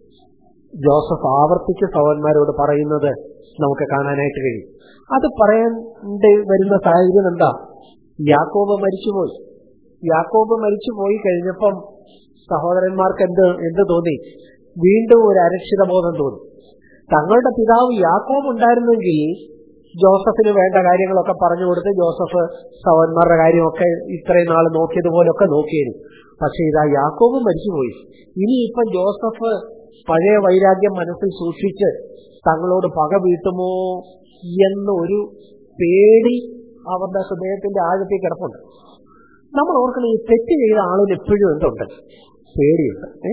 S1: ജോസഫ് ആവർത്തിച്ച് സഹോദരന്മാരോട് പറയുന്നത് നമുക്ക് കാണാനായിട്ട് കഴിയും അത് പറയാൻ വരുന്ന സാഹചര്യം എന്താ യാക്കോബ് മരിച്ചുപോയി യാക്കോബ് മരിച്ചുപോയി കഴിഞ്ഞപ്പം സഹോദരന്മാർക്ക് എന്ത് എന്ത് തോന്നി വീണ്ടും ഒരു അരക്ഷിത ബോധം തോന്നി തങ്ങളുടെ പിതാവ് യാക്കോബ് ഉണ്ടായിരുന്നെങ്കിൽ ജോസഫിന് വേണ്ട കാര്യങ്ങളൊക്കെ പറഞ്ഞു കൊടുത്ത് ജോസഫ് സവന്മാരുടെ കാര്യമൊക്കെ ഇത്രയും നാൾ നോക്കിയതുപോലൊക്കെ നോക്കിയിരുന്നു പക്ഷെ ഇതാ യാക്കോബ് മരിച്ചുപോയി ഇനിയിപ്പം ജോസഫ് പഴയ വൈരാഗ്യം മനസ്സിൽ സൂക്ഷിച്ച് തങ്ങളോട് പക വീട്ടുമോ എന്നൊരു പേടി അവരുടെ ഹൃദയത്തിന്റെ ആഴത്തിൽ കിടപ്പുണ്ട് നമ്മൾ ഓർക്കണം ഈ തെറ്റ് ചെയ്ത ആളിന് എപ്പോഴും എന്തുണ്ട് പേടിയുണ്ട് ഏ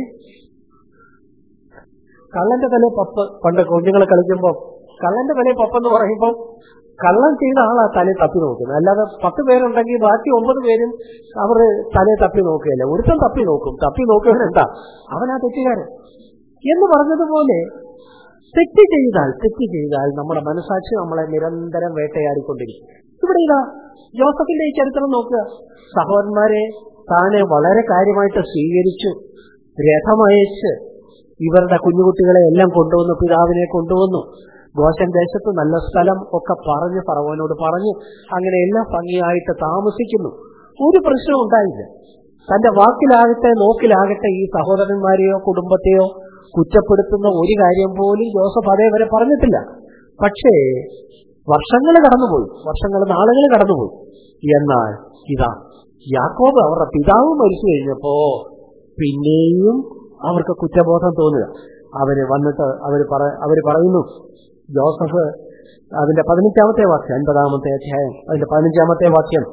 S1: കള്ളന്റെ തലേ പപ്പ് പണ്ട് കുഞ്ഞുങ്ങൾ കളിക്കുമ്പോൾ കള്ളന്റെ തലേ പപ്പെന്ന് പറയുമ്പോൾ കള്ളം ചെയ്ത ആളാ തലേ തപ്പി നോക്കുന്നത് അല്ലാതെ പത്ത് പേരുണ്ടെങ്കിൽ ബാക്കി ഒമ്പത് പേരും അവർ തലേ തപ്പി നോക്കുകയല്ല ഒരുത്തൻ തപ്പി നോക്കും തപ്പി നോക്കുകയാണ് എന്താ അവനാ തെറ്റുകാരൻ എന്ന് പറഞ്ഞതുപോലെ തെറ്റ് ചെയ്താൽ തെറ്റ് ചെയ്താൽ നമ്മുടെ മനസാക്ഷി നമ്മളെ നിരന്തരം വേട്ടയാടിക്കൊണ്ടിരിക്കും ഇവിടെ ഇതാ ജോസഫിന്റെ ഈ ചരിത്രം നോക്കുക സഹോദരന്മാരെ താനെ വളരെ കാര്യമായിട്ട് സ്വീകരിച്ചു രഥമയച്ച് ഇവരുടെ കുഞ്ഞുകുട്ടികളെ എല്ലാം കൊണ്ടുവന്നു പിതാവിനെ കൊണ്ടുവന്നു ഗോശൻ ദേശത്ത് നല്ല സ്ഥലം ഒക്കെ പറഞ്ഞ് ഫറവോനോട് പറഞ്ഞു അങ്ങനെ എല്ലാം ഭംഗിയായിട്ട് താമസിക്കുന്നു ഒരു പ്രശ്നവും ഉണ്ടായില്ല തന്റെ വാക്കിലാകട്ടെ നോക്കിലാകട്ടെ ഈ സഹോദരന്മാരെയോ കുടുംബത്തെയോ കുറ്റപ്പെടുത്തുന്ന ഒരു കാര്യം പോലും ജോസഫ് അതേവരെ പറഞ്ഞിട്ടില്ല പക്ഷേ വർഷങ്ങൾ കടന്നുപോയി വർഷങ്ങൾ നാളുകൾ കടന്നുപോയി എന്നാൽ ഇതാ യാക്കോബ് അവരുടെ പിതാവ് മരിച്ചു കഴിഞ്ഞപ്പോ പിന്നെയും അവർക്ക് കുറ്റബോധം തോന്നുക അവര് വന്നിട്ട് അവര് പറ അവര് പറയുന്നു ജോസഫ് അതിന്റെ പതിനഞ്ചാമത്തെ വാക്യം അൻപതാമത്തെ അധ്യായം അതിന്റെ പതിനഞ്ചാമത്തെ വാക്യം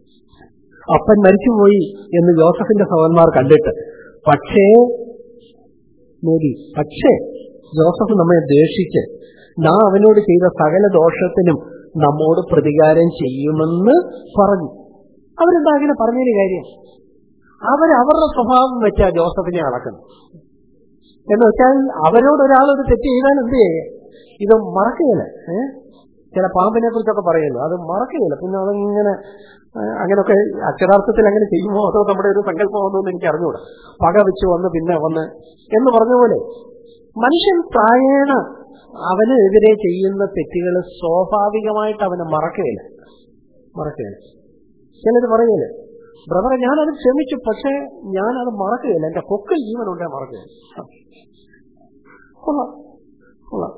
S1: അപ്പൻ മരിച്ചുപോയി എന്ന് ജോസഫിന്റെ സഹോദരന്മാർ കണ്ടിട്ട് പക്ഷേ നേടി പക്ഷേ ജോസഫ് നമ്മെ ദ്വേഷിച്ച് നാം അവനോട് ചെയ്ത സകല ദോഷത്തിനും നമ്മോട് പ്രതികാരം ചെയ്യുമെന്ന് പറഞ്ഞു അവരെന്താ അങ്ങനെ പറഞ്ഞതിന് കാര്യം അവരവരുടെ സ്വഭാവം വെച്ചാ ജോസഫിനെ അളക്കുന്നു എന്ന് വെച്ചാൽ അവരോട് ഒരാൾ ഒരു തെറ്റ് ചെയ്താൽ എന്ത് ചെയ്യേ ഇത് മറക്കുകയില്ല ഏഹ് ചില പാമ്പിനെ കുറിച്ചൊക്കെ പറയുമല്ലോ അത് മറക്കുകയില്ല പിന്നെ അതിങ്ങനെ അങ്ങനെയൊക്കെ അക്ഷരാർത്ഥത്തിൽ അങ്ങനെ ചെയ്യുമോ അതോ നമ്മുടെ ഒരു സങ്കല്പമാണോ എന്ന് എനിക്ക് അറിഞ്ഞുകൂടാ പക വെച്ച് വന്ന് പിന്നെ വന്ന് എന്ന് പറഞ്ഞ പോലെ മനുഷ്യൻ പ്രായേണ അവനെതിരെ ചെയ്യുന്ന തെറ്റുകൾ സ്വാഭാവികമായിട്ട് അവനെ മറക്കുകയില്ല മറക്കുകയില്ല ചിലത് പറയല്ലേ ബ്രദറെ ഞാനത് ക്ഷമിച്ചു പക്ഷേ ഞാനത് മറക്കുകയില്ല എന്റെ കൊക്കിൽ ജീവനുണ്ടേ മറക്കുകയില്ല കൊള്ളാം കൊള്ളാം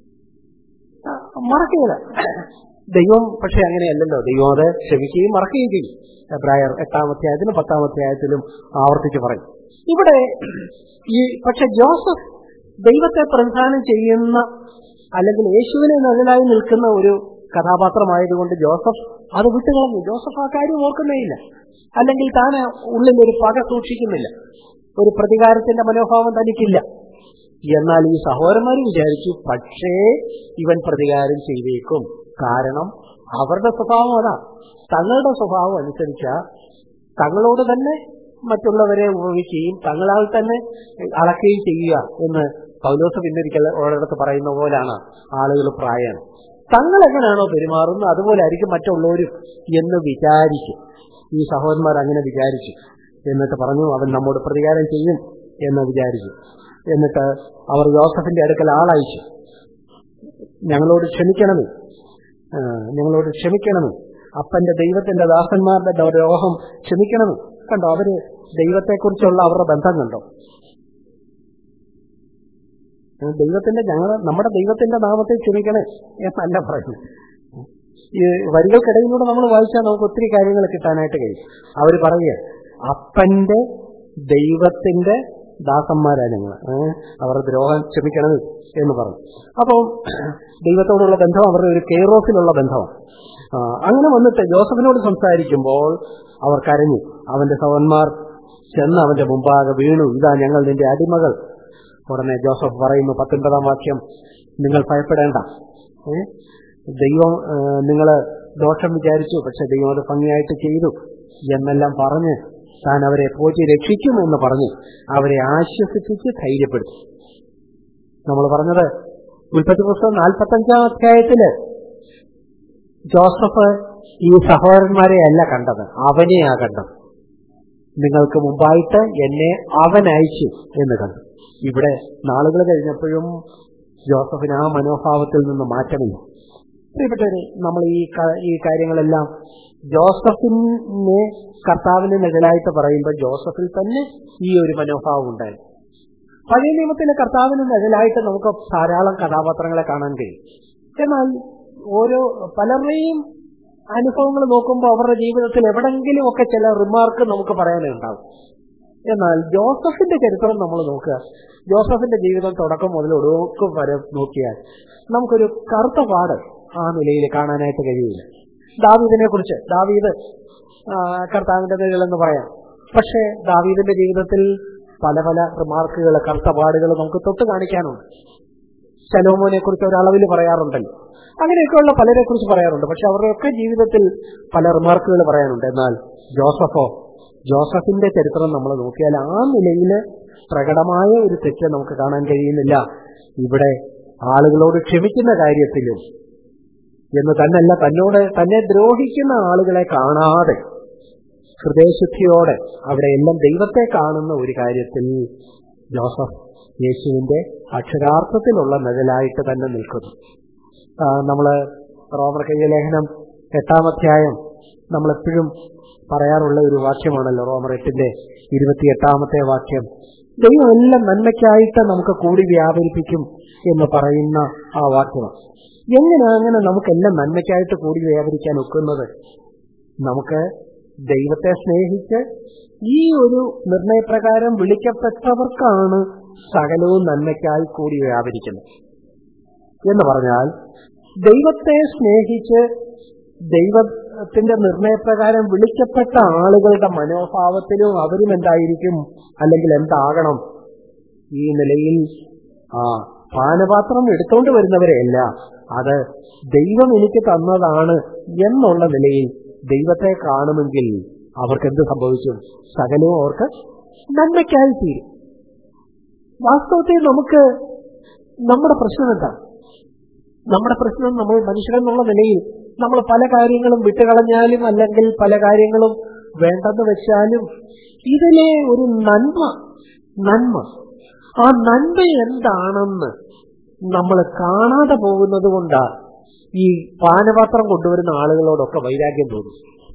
S1: മറക്കുകയില്ല ദൈവം പക്ഷെ അങ്ങനെയല്ലല്ലോ ദൈവം അത് ക്ഷമിക്കുകയും മറക്കുകയും ചെയ്യും എബ്രായർ എട്ടാം അധ്യായത്തിലും പത്താം അധ്യായത്തിലും ആവർത്തിച്ച് പറയും ഇവിടെ ഈ പക്ഷെ ജോസഫ് ദൈവത്തെ പ്രധാനം ചെയ്യുന്ന അല്ലെങ്കിൽ യേശുവിനെ നകലായി നിൽക്കുന്ന ഒരു കഥാപാത്രമായതുകൊണ്ട് ജോസഫ് അത് വിട്ടുകളഞ്ഞു ജോസഫ് ആ കാര്യം ഓർക്കുന്നേയില്ല അല്ലെങ്കിൽ താൻ ഉള്ളിൽ ഒരു പക സൂക്ഷിക്കുന്നില്ല ഒരു പ്രതികാരത്തിന്റെ മനോഭാവം തനിക്കില്ല എന്നാൽ ഈ സഹോദരന്മാർ വിചാരിച്ചു പക്ഷേ ഇവൻ പ്രതികാരം ചെയ്തേക്കും കാരണം അവരുടെ സ്വഭാവം അതാ തങ്ങളുടെ സ്വഭാവം അനുസരിച്ച തങ്ങളോട് തന്നെ മറ്റുള്ളവരെ ഉപയോഗിക്കുകയും തങ്ങളാൽ തന്നെ അളക്കുകയും ചെയ്യുക എന്ന് പൗലോസ് പിന്നൊരിക്കൽ ഒരിടത്ത് പറയുന്ന പോലാണ് ആളുകൾ പ്രായം തങ്ങൾ എങ്ങനെയാണോ പെരുമാറുന്നത് അതുപോലെ ആയിരിക്കും മറ്റുള്ളവരും എന്ന് വിചാരിച്ചു ഈ സഹോദരന്മാർ അങ്ങനെ വിചാരിച്ചു എന്നിട്ട് പറഞ്ഞു അവൻ നമ്മോട് പ്രതികാരം ചെയ്യും എന്ന് വിചാരിച്ചു എന്നിട്ട് അവർ ജോസഫിന്റെ അടുക്കൽ ആളയച്ചു ഞങ്ങളോട് ക്ഷമിക്കണമേ ഞങ്ങളോട് ക്ഷമിക്കണമേ അപ്പന്റെ ദൈവത്തിന്റെ ദാസന്മാരുടെ രോഹം ക്ഷമിക്കണമേ കണ്ടോ അവര് ദൈവത്തെക്കുറിച്ചുള്ള അവരുടെ ബന്ധം കണ്ടോ ദൈവത്തിന്റെ ഞങ്ങൾ നമ്മുടെ ദൈവത്തിന്റെ നാമത്തെ ക്ഷമിക്കണേ എന്നല്ല പറയുന്നത് ഈ വരികൾക്കിടയിലൂടെ നമ്മൾ വായിച്ചാൽ നമുക്ക് ഒത്തിരി കാര്യങ്ങൾ കിട്ടാനായിട്ട് കഴിയും അവർ പറയുക അപ്പന്റെ ദൈവത്തിന്റെ ദാസന്മാരാ ഞങ്ങൾ അവരുടെ ദ്രോഹം ക്ഷമിക്കണം എന്ന് പറഞ്ഞു അപ്പം ദൈവത്തോടുള്ള ബന്ധം അവരുടെ ഒരു കെയറോഫിലുള്ള ബന്ധമാണ് അങ്ങനെ വന്നിട്ട് ജോസഫിനോട് സംസാരിക്കുമ്പോൾ അവർ കരഞ്ഞു അവന്റെ സവന്മാർ ചെന്ന് അവന്റെ മുമ്പാകെ വീണു ഇതാ ഞങ്ങൾ നിന്റെ അടിമകൾ ഉടനെ ജോസഫ് പറയുന്നു പത്തൊൻപതാം വാക്യം നിങ്ങൾ ഭയപ്പെടേണ്ട ദൈവം നിങ്ങൾ ദോഷം വിചാരിച്ചു പക്ഷെ ദൈവം അത് ഭംഗിയായിട്ട് ചെയ്തു എന്നെല്ലാം പറഞ്ഞ് താൻ അവരെ പോറ്റി രക്ഷിക്കുമെന്ന് പറഞ്ഞ് അവരെ ആശ്വസിപ്പിച്ച് ധൈര്യപ്പെടുത്തി നമ്മൾ പറഞ്ഞത് ഉൽപ്പത്തി പുസ്തകം നാൽപ്പത്തഞ്ചാം അധ്യായത്തില് ജോസഫ് ഈ സഹോദരന്മാരെ അല്ല കണ്ടത് അവനെയാ കണ്ടത് നിങ്ങൾക്ക് മുമ്പായിട്ട് എന്നെ അവൻ അയച്ചു എന്ന് കണ്ടു ഇവിടെ നാളുകൾ കഴിഞ്ഞപ്പോഴും ജോസഫിന് ആ മനോഭാവത്തിൽ നിന്ന് മാറ്റമില്ല പ്രിയപ്പെട്ടവരെ നമ്മൾ ഈ ഈ കാര്യങ്ങളെല്ലാം ജോസഫിനെ കർത്താവിന് നിഴലായിട്ട് പറയുമ്പോൾ ജോസഫിൽ തന്നെ ഈ ഒരു മനോഭാവം ഉണ്ടായി പഴയ നിയമത്തിലെ കർത്താവിന് നിഴലായിട്ട് നമുക്ക് ധാരാളം കഥാപാത്രങ്ങളെ കാണാൻ കഴിയും എന്നാൽ ഓരോ പലരുടെയും അനുഭവങ്ങൾ നോക്കുമ്പോൾ അവരുടെ ജീവിതത്തിൽ എവിടെങ്കിലും ഒക്കെ ചില റിമാർക്ക് നമുക്ക് പറയാനുണ്ടാവും എന്നാൽ ജോസഫിന്റെ ചരിത്രം നമ്മൾ നോക്കുക ജോസഫിന്റെ ജീവിതം തുടക്കം മുതൽ ഒടുക്കം വരെ നോക്കിയാൽ നമുക്കൊരു കറുത്ത പാട് ആ നിലയിൽ കാണാനായിട്ട് കഴിയില്ല ദാവീദിനെ കുറിച്ച് ദാവീദ് ആ, കർത്താവിന്റെ നിഴലെന്ന് പറയാം പക്ഷേ ദാവീദിന്റെ ജീവിതത്തിൽ പല പല റിമാർക്കുകൾ കറുത്ത പാടുകൾ നമുക്ക് തൊട്ട് കാണിക്കാനുണ്ട് ശലോമോനെ കുറിച്ച് ഒരളവിൽ പറയാറുണ്ടല്ലോ അങ്ങനെയൊക്കെയുള്ള പലരെ കുറിച്ച് പറയാറുണ്ട് പക്ഷെ അവരുടെയൊക്കെ ജീവിതത്തിൽ പല റിമാർക്കുകൾ പറയാനുണ്ട് എന്നാൽ ജോസഫോ ജോസഫിന്റെ ചരിത്രം നമ്മൾ നോക്കിയാൽ ആ നിലയിൽ പ്രകടമായ ഒരു തെറ്റ് നമുക്ക് കാണാൻ കഴിയുന്നില്ല ഇവിടെ ആളുകളോട് ക്ഷമിക്കുന്ന കാര്യത്തിലും എന്ന് തന്നല്ല തന്നോട് തന്നെ ദ്രോഹിക്കുന്ന ആളുകളെ കാണാതെ ഹൃദയശുദ്ധിയോടെ അവിടെ എല്ലാം ദൈവത്തെ കാണുന്ന ഒരു കാര്യത്തിൽ ജോസഫ് യേശുവിന്റെ അക്ഷരാർത്ഥത്തിലുള്ള നിഴലായിട്ട് തന്നെ നിൽക്കുന്നു ആ, നമ്മള് റോമർ കയ്യ ലേഖനം എട്ടാം അധ്യായം നമ്മളെപ്പോഴും പറയാറുള്ള ഒരു വാക്യമാണല്ലോ റോമർ എട്ടിന്റെ ഇരുപത്തിയെട്ടാമത്തെ വാക്യം ദൈവം എല്ലാം നന്മയ്ക്കായിട്ട് നമുക്ക് കൂടി വ്യാപരിപ്പിക്കും എന്ന് പറയുന്ന ആ വാക്യമാണ് എങ്ങനെ അങ്ങനെ നമുക്കെല്ലാം നന്മയ്ക്കായിട്ട് കൂടി വ്യാപരിക്കാൻ ഒക്കുന്നത് നമുക്ക് ദൈവത്തെ സ്നേഹിച്ച് ഈ ഒരു നിർണയപ്രകാരം വിളിക്കപ്പെട്ടവർക്കാണ് സകലവും നന്മയ്ക്കായി കൂടി വ്യാപരിക്കുന്നത് എന്ന് പറഞ്ഞാൽ ദൈവത്തെ സ്നേഹിച്ച് ദൈവത്തിന്റെ നിർണയപ്രകാരം വിളിക്കപ്പെട്ട ആളുകളുടെ മനോഭാവത്തിലും അവരും എന്തായിരിക്കും അല്ലെങ്കിൽ എന്താകണം ഈ നിലയിൽ ആ പാനപാത്രം എടുത്തോണ്ട് വരുന്നവരെയല്ല അത് ദൈവം എനിക്ക് തന്നതാണ് എന്നുള്ള നിലയിൽ ദൈവത്തെ കാണുമെങ്കിൽ അവർക്ക് എന്ത് സംഭവിക്കും സകലവും അവർക്ക് നന്മയ്ക്കായി തീരും വാസ്തവത്തിൽ നമുക്ക് നമ്മുടെ പ്രശ്നം എന്താ നമ്മുടെ പ്രശ്നം നമ്മൾ മനുഷ്യരെന്നുള്ള നിലയിൽ നമ്മൾ പല കാര്യങ്ങളും വിട്ടുകളഞ്ഞാലും അല്ലെങ്കിൽ പല കാര്യങ്ങളും വേണ്ടെന്ന് വെച്ചാലും ഇതിലെ ഒരു നന്മ നന്മ ആ നന്മ എന്താണെന്ന് നമ്മൾ കാണാതെ പോകുന്നത് കൊണ്ടാണ് ഈ പാനപാത്രം കൊണ്ടുവരുന്ന ആളുകളോടൊക്കെ വൈരാഗ്യം തോന്നും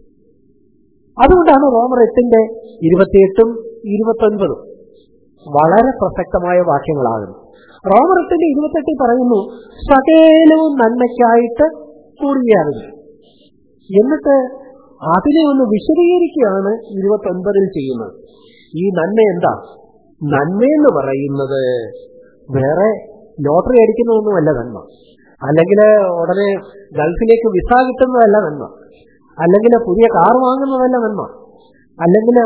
S1: അതുകൊണ്ടാണ് റോമർ എട്ടിന്റെ ഇരുപത്തിയെട്ടും ഇരുപത്തൊൻപതും വളരെ പ്രസക്തമായ വാക്യങ്ങളാകുന്നു റോമർ എട്ടിന്റെ ഇരുപത്തെട്ടിൽ പറയുന്നു സകലവും നന്മയ്ക്കായിട്ട് കൂടിയാകുന്നു എന്നിട്ട് അതിനെ ഒന്ന് വിശദീകരിക്കുകയാണ് ഇരുപത്തൊൻപതിൽ ചെയ്യുന്നത് ഈ നന്മ എന്താ നന്മയെന്ന് പറയുന്നത് വേറെ ലോട്ടറി അടിക്കുന്നതൊന്നുമല്ല നന്മ അല്ലെങ്കിൽ ഉടനെ ഗൾഫിലേക്ക് വിസ കിട്ടുന്നതല്ല നന്മ അല്ലെങ്കിൽ പുതിയ കാർ വാങ്ങുന്നതല്ല നന്മ അല്ലെങ്കിൽ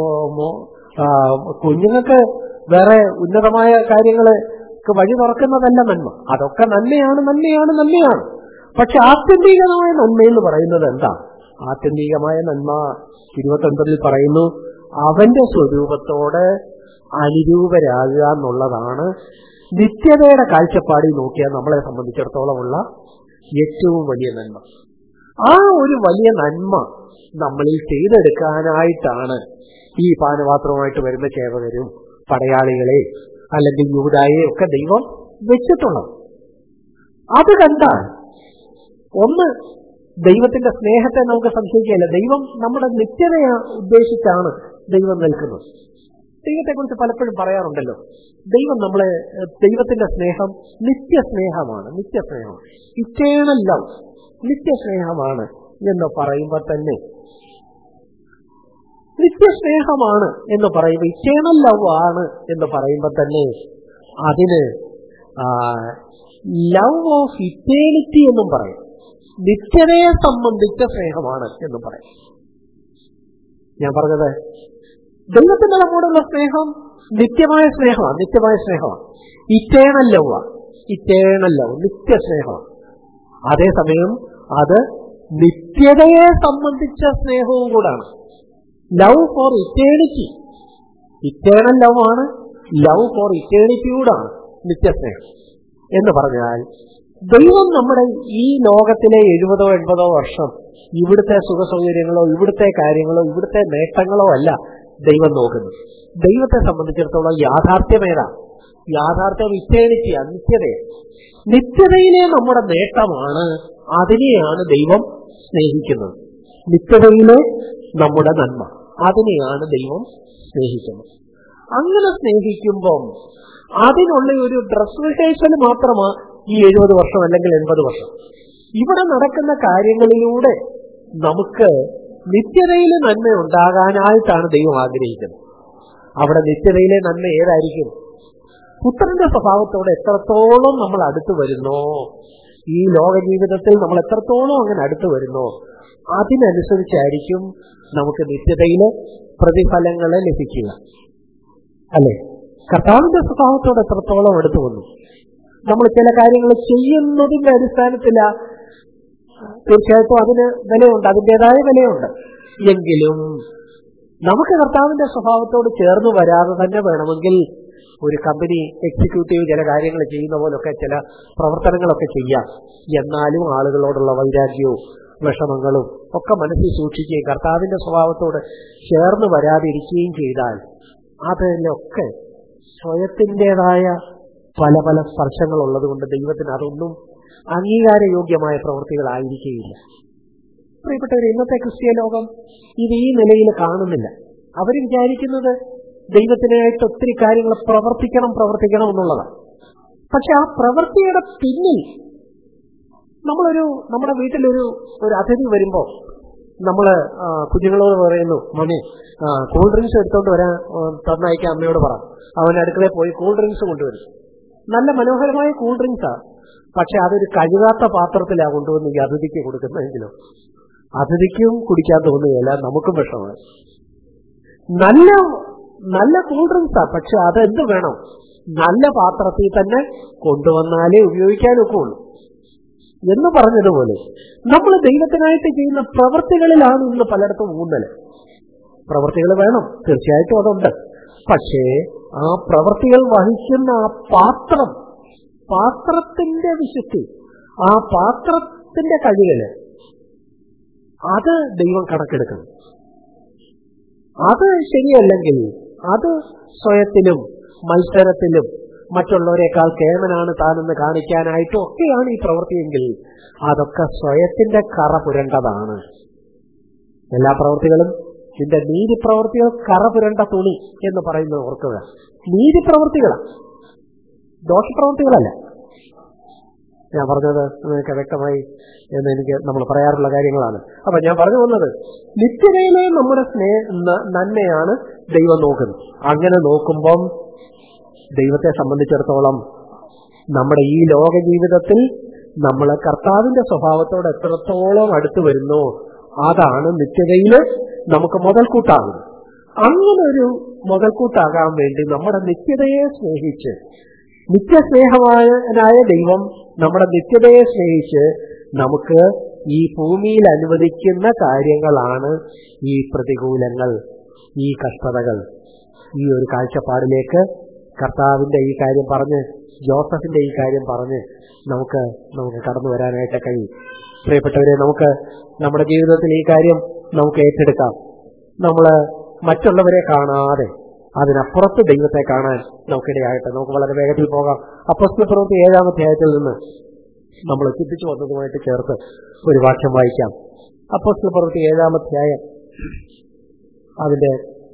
S1: കുഞ്ഞുങ്ങൾക്ക് വേറെ ഉന്നതമായ കാര്യങ്ങള് വഴി തുറക്കുന്നതല്ല നന്മ അതൊക്കെ നന്മയാണ് നന്മയാണ് നന്മയാണ് പക്ഷെ ആത്യന്തികമായ നന്മ എന്ന് പറയുന്നത് എന്താ ആത്യന്തികമായ നന്മ ഇരുപത്തൊൻപതിൽ പറയുന്നു അവന്റെ സ്വരൂപത്തോട് അനുരൂപരാകുക എന്നുള്ളതാണ് നിത്യതയുടെ കാഴ്ചപ്പാടിൽ നോക്കിയാൽ നമ്മളെ സംബന്ധിച്ചിടത്തോളമുള്ള ഏറ്റവും വലിയ നന്മ ആ ഒരു വലിയ നന്മ നമ്മളിൽ ചെയ്തെടുക്കാനായിട്ടാണ് ഈ പാനപാത്രവുമായിട്ട് വരുന്ന സേവകരും പടയാളികളെ അല്ലെങ്കിൽ യൂതായെ ഒക്കെ ദൈവം വെച്ചിട്ടുള്ളത് അത് കണ്ടാൽ ഒന്ന് ദൈവത്തിന്റെ സ്നേഹത്തെ നമുക്ക് സംശയിക്കുകയല്ല ദൈവം നമ്മുടെ നിത്യതയെ ഉദ്ദേശിച്ചാണ് ദൈവം നിൽക്കുന്നത് ദൈവത്തെക്കുറിച്ച് പലപ്പോഴും പറയാറുണ്ടല്ലോ ദൈവം നമ്മളെ ദൈവത്തിന്റെ സ്നേഹം നിത്യസ്നേഹമാണ് നിത്യസ്നേഹമാണ് ഇറ്റേണൽ ലവ് നിത്യസ്നേഹമാണ് എന്ന് പറയുമ്പോൾ തന്നെ നിത്യസ്നേഹമാണ് എന്ന് പറയുമ്പോൾ ഇറ്റേണൽ ലവ് ആണ് എന്ന് പറയുമ്പോൾ തന്നെ അതിന് ലവ് ഓഫ് ഇറ്റേണിറ്റി എന്നും പറയും നിത്യതയെ സംബന്ധിച്ച സ്നേഹമാണ് എന്നും പറയും ഞാൻ പറഞ്ഞത് ദൈവത്തിന്റെ നമ്മോടുള്ള സ്നേഹം നിത്യമായ സ്നേഹമാണ് നിത്യമായ സ്നേഹമാണ് ഇറ്റേണൽ ലവ് ഇറ്റേണൽ ലവ് നിത്യസ്നേഹമാണ് അതേസമയം അത് നിത്യതയെ സംബന്ധിച്ച സ്നേഹവും കൂടാണ് love for eternity eternal love ആണ് ലവ് ഫോർ ഇറ്റേണിറ്റി കൂടാണ് നിത്യസ്നേഹം എന്ന് പറഞ്ഞാൽ ദൈവം നമ്മുടെ ഈ ലോകത്തിലെ എഴുപതോ എൺപതോ വർഷം ഇവിടുത്തെ സുഖസൗകര്യങ്ങളോ ഇവിടുത്തെ കാര്യങ്ങളോ ഇവിടുത്തെ നേട്ടങ്ങളോ അല്ല ദൈവം നോക്കുന്നത് ദൈവത്തെ സംബന്ധിച്ചിടത്തോളം യാഥാർത്ഥ്യമേതാ യാഥാർത്ഥ്യം ഇറ്റേണിറ്റി നിത്യതയെ നിത്യതയിലെ നമ്മുടെ നേട്ടമാണ് അതിനെയാണ് ദൈവം സ്നേഹിക്കുന്നത് നിത്യതയിലെ നമ്മുടെ നന്മ അതിനെയാണ് ദൈവം സ്നേഹിക്കുന്നത്
S2: അങ്ങനെ സ്നേഹിക്കുമ്പം അതിനുള്ള ഒരു ഡ്രസ് റിഹേഴ്സൽ മാത്രമാണ് ഈ എഴുപത് വർഷം അല്ലെങ്കിൽ എൺപത് വർഷം ഇവിടെ നടക്കുന്ന കാര്യങ്ങളിലൂടെ നമുക്ക് നിത്യതയിലെ നന്മ ഉണ്ടാകാനായിട്ടാണ് ദൈവം ആഗ്രഹിക്കുന്നത് അവിടെ നിത്യതയിലെ നന്മ ഏതായിരിക്കും പുത്രന്റെ സ്വഭാവത്തോടെ എത്രത്തോളം നമ്മൾ അടുത്തു വരുന്നോ ഈ ലോക ജീവിതത്തിൽ നമ്മൾ എത്രത്തോളം അങ്ങനെ അടുത്തു വരുന്നോ അതിനനുസരിച്ചായിരിക്കും നമുക്ക് നിത്യതയിലെ പ്രതിഫലങ്ങൾ ലഭിക്കുക അല്ലെ കർത്താവിന്റെ സ്വഭാവത്തോട് എത്രത്തോളം അടുത്തു വന്നു നമ്മൾ ചില കാര്യങ്ങൾ ചെയ്യുന്നതിന്റെ അടിസ്ഥാനത്തില തീർച്ചയായിട്ടും അതിന് വിലയുണ്ട് അതിൻ്റെതായ വിലയുണ്ട് എങ്കിലും നമുക്ക് കർത്താവിന്റെ സ്വഭാവത്തോട് ചേർന്ന് വരാതെ തന്നെ വേണമെങ്കിൽ ഒരു കമ്പനി എക്സിക്യൂട്ടീവ് ചില കാര്യങ്ങൾ ചെയ്യുന്ന പോലൊക്കെ ചില പ്രവർത്തനങ്ങളൊക്കെ ചെയ്യാം എന്നാലും ആളുകളോടുള്ള വൈരാഗ്യവും വിഷമങ്ങളും ഒക്കെ മനസ്സിൽ സൂക്ഷിക്കുകയും കർത്താവിന്റെ സ്വഭാവത്തോട് ചേർന്ന് വരാതിരിക്കുകയും ചെയ്താൽ അതിലൊക്കെ സ്വയത്തിൻ്റെതായ പല പല സ്പർശങ്ങൾ ഉള്ളതുകൊണ്ട് ദൈവത്തിന് അതൊന്നും അംഗീകാരയോഗ്യമായ പ്രവൃത്തികളായിരിക്കുകയില്ല പ്രിയപ്പെട്ടവർ ഇന്നത്തെ ക്രിസ്തീയ ലോകം ഇത് ഈ നിലയിൽ കാണുന്നില്ല അവർ വിചാരിക്കുന്നത് ദൈവത്തിനായിട്ട് ഒത്തിരി കാര്യങ്ങൾ പ്രവർത്തിക്കണം പ്രവർത്തിക്കണം എന്നുള്ളതാണ് പക്ഷെ ആ പ്രവൃത്തിയുടെ പിന്നിൽ നമ്മളൊരു നമ്മുടെ വീട്ടിലൊരു ഒരു അതിഥി വരുമ്പോൾ നമ്മൾ കുഞ്ഞുങ്ങളോട് പറയുന്നു മമ്മി കൂൾ ഡ്രിങ്ക്സ് എടുത്തോണ്ട് വരാൻ തന്നയക്കാൻ അമ്മയോട് പറ അവൻ അടുക്കളയിൽ പോയി കൂൾ ഡ്രിങ്ക്സ് കൊണ്ടുവരും നല്ല മനോഹരമായ കൂൾ ഡ്രിങ്ക്സാ പക്ഷെ അതൊരു കഴുകാത്ത പാത്രത്തിലാണ് കൊണ്ടുവന്ന് ഈ അതിഥിക്ക് കൊടുക്കുന്നതെങ്കിലും അതിഥിക്കും കുടിക്കാൻ തോന്നുകയില്ല നമുക്കും വിഷമാണ് നല്ല നല്ല കൂൾ ഡ്രിങ്ക്സാ പക്ഷെ അതെന്ത് വേണം നല്ല പാത്രത്തിൽ തന്നെ കൊണ്ടുവന്നാലേ ഉപയോഗിക്കാനൊക്കെ ഉള്ളൂ എന്ന് പറഞ്ഞതുപോലെ നമ്മൾ ദൈവത്തിനായിട്ട് ചെയ്യുന്ന പ്രവൃത്തികളിലാണ് ഇന്ന് പലയിടത്തും ഊന്നൽ പ്രവൃത്തികൾ വേണം തീർച്ചയായിട്ടും അതുണ്ട് പക്ഷേ ആ പ്രവൃത്തികൾ വഹിക്കുന്ന ആ പാത്രം പാത്രത്തിന്റെ വിശുദ്ധി ആ പാത്രത്തിന്റെ കഴിവുകള് അത് ദൈവം കണക്കെടുക്കണം അത് ശരിയല്ലെങ്കിൽ അത് സ്വയത്തിലും മത്സരത്തിലും മറ്റുള്ളവരെക്കാൾ കേമനാണ് താനെന്ന് കാണിക്കാനായിട്ടും ഒക്കെയാണ് ഈ പ്രവൃത്തിയെങ്കിൽ അതൊക്കെ സ്വയത്തിന്റെ കറ പുരണ്ടതാണ് എല്ലാ പ്രവൃത്തികളും ഇതിന്റെ നീതി പ്രവൃത്തികൾ കറ പുരണ്ട തുണി എന്ന് പറയുന്നത് ഓർക്കുക നീതി പ്രവൃത്തികളാണ് ദോഷപ്രവൃത്തികളല്ല ഞാൻ പറഞ്ഞത് നിങ്ങൾക്ക് വ്യക്തമായി എന്ന് എനിക്ക് നമ്മൾ പറയാറുള്ള കാര്യങ്ങളാണ് അപ്പൊ ഞാൻ പറഞ്ഞു വന്നത് നിത്യതയിലെ നമ്മുടെ സ്നേഹ നന്മയാണ് ദൈവം നോക്കുന്നത് അങ്ങനെ നോക്കുമ്പം ദൈവത്തെ സംബന്ധിച്ചിടത്തോളം നമ്മുടെ ഈ ലോക ജീവിതത്തിൽ നമ്മൾ കർത്താവിന്റെ സ്വഭാവത്തോട് എത്രത്തോളം അടുത്തു വരുന്നോ അതാണ് നിത്യതയിൽ നമുക്ക് മുതൽക്കൂട്ടാകുന്നത് അങ്ങനെ ഒരു മുതൽക്കൂട്ടാകാൻ വേണ്ടി നമ്മുടെ നിത്യതയെ സ്നേഹിച്ച് നിത്യസ്നേഹവാനായ ദൈവം നമ്മുടെ നിത്യതയെ സ്നേഹിച്ച് നമുക്ക് ഈ ഭൂമിയിൽ അനുവദിക്കുന്ന കാര്യങ്ങളാണ് ഈ പ്രതികൂലങ്ങൾ ഈ കഷ്ടതകൾ ഈ ഒരു കാഴ്ചപ്പാടിലേക്ക് കർത്താവിന്റെ ഈ കാര്യം പറഞ്ഞ് ജോസഫിന്റെ ഈ കാര്യം പറഞ്ഞ് നമുക്ക് നമുക്ക് കടന്നു വരാനായിട്ട് കഴിയും പ്രിയപ്പെട്ടവരെ നമുക്ക് നമ്മുടെ ജീവിതത്തിൽ ഈ കാര്യം നമുക്ക് ഏറ്റെടുക്കാം നമ്മൾ മറ്റുള്ളവരെ കാണാതെ അതിനപ്പുറത്ത് ദൈവത്തെ കാണാൻ നമുക്കിടയായിട്ട് നമുക്ക് വളരെ വേഗത്തിൽ പോകാം അപ്പസ്തു പ്രവൃത്തി ഏഴാം അധ്യായത്തിൽ നിന്ന് നമ്മൾ ചിന്തിച്ചു വന്നതുമായിട്ട് ചേർത്ത് ഒരു വാക്യം വായിക്കാം അപ്പസ്തു പ്രവൃത്തി ഏഴാം അധ്യായം അതിന്റെ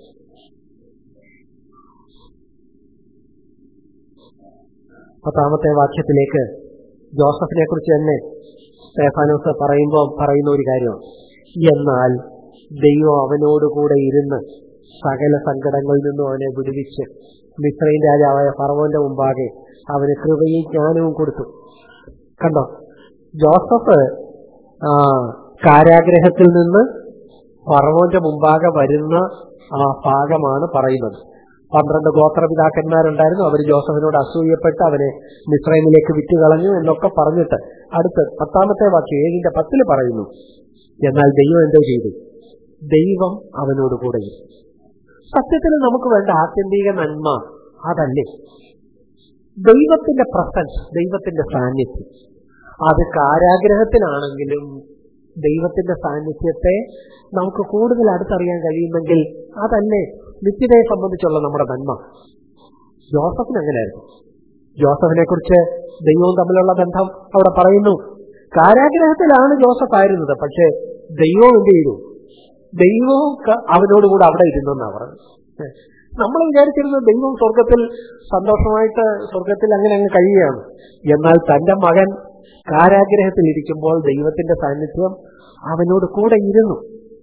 S2: പത്താമത്തെ വാക്യത്തിലേക്ക് ജോസഫിനെ കുറിച്ച് തന്നെ സ്തേഫാനോസ് പറയുമ്പോൾ പറയുന്ന ഒരു കാര്യമാണ് എന്നാൽ ദൈവം അവനോടുകൂടെ ഇരുന്ന് സകല സങ്കടങ്ങളിൽ നിന്നും അവനെ വിടുവിച്ച് മിശ്രയും രാജാവായ ഫറവോന്റെ മുമ്പാകെ അവന് കൃപയും ജ്ഞാനവും കൊടുത്തു കണ്ടോ ജോസഫ് ആ കാരാഗ്രഹത്തിൽ നിന്ന് ഫറവോന്റെ മുമ്പാകെ വരുന്ന ആ ഭാഗമാണ് പറയുന്നത് പന്ത്രണ്ട് ഗോത്രപിതാക്കന്മാരുണ്ടായിരുന്നു അവർ ജോസഫിനോട് അസൂയപ്പെട്ട് അവനെ മിശ്രൈമിലേക്ക് വിറ്റുകളഞ്ഞു എന്നൊക്കെ പറഞ്ഞിട്ട് അടുത്ത് പത്താമത്തെ വാക്യം ഏഴിന്റെ പത്തില് പറയുന്നു എന്നാൽ ദൈവം എന്തോ ചെയ്തു ദൈവം അവനോട് കൂടെ സത്യത്തിൽ നമുക്ക് വേണ്ട ആത്യന്തിക നന്മ അതല്ലേ ദൈവത്തിന്റെ പ്രസൻസ് ദൈവത്തിന്റെ സാന്നിധ്യം അത് കാരാഗ്രഹത്തിലാണെങ്കിലും ദൈവത്തിന്റെ സാന്നിധ്യത്തെ നമുക്ക് കൂടുതൽ അടുത്തറിയാൻ കഴിയുമെങ്കിൽ അതല്ലേ നിത്യതയെ സംബന്ധിച്ചുള്ള നമ്മുടെ നന്മ ജോസഫിന് അങ്ങനെയായിരുന്നു ജോസഫിനെ കുറിച്ച് ദൈവവും തമ്മിലുള്ള ബന്ധം അവിടെ പറയുന്നു കാരാഗ്രഹത്തിലാണ് ജോസഫ് ആയിരുന്നത് പക്ഷേ ദൈവം എന്ത് ചെയ്തു ദൈവവും അവനോടുകൂടെ അവിടെ ഇരുന്നെന്നാ പറഞ്ഞു നമ്മൾ വിചാരിച്ചിരുന്നത് ദൈവം സ്വർഗത്തിൽ സന്തോഷമായിട്ട് സ്വർഗത്തിൽ അങ്ങനെ അങ്ങ് കഴിയുകയാണ് എന്നാൽ തന്റെ മകൻ കാരാഗ്രഹത്തിൽ ഇരിക്കുമ്പോൾ ദൈവത്തിന്റെ സാന്നിധ്യം അവനോട് കൂടെ ഇരുന്നു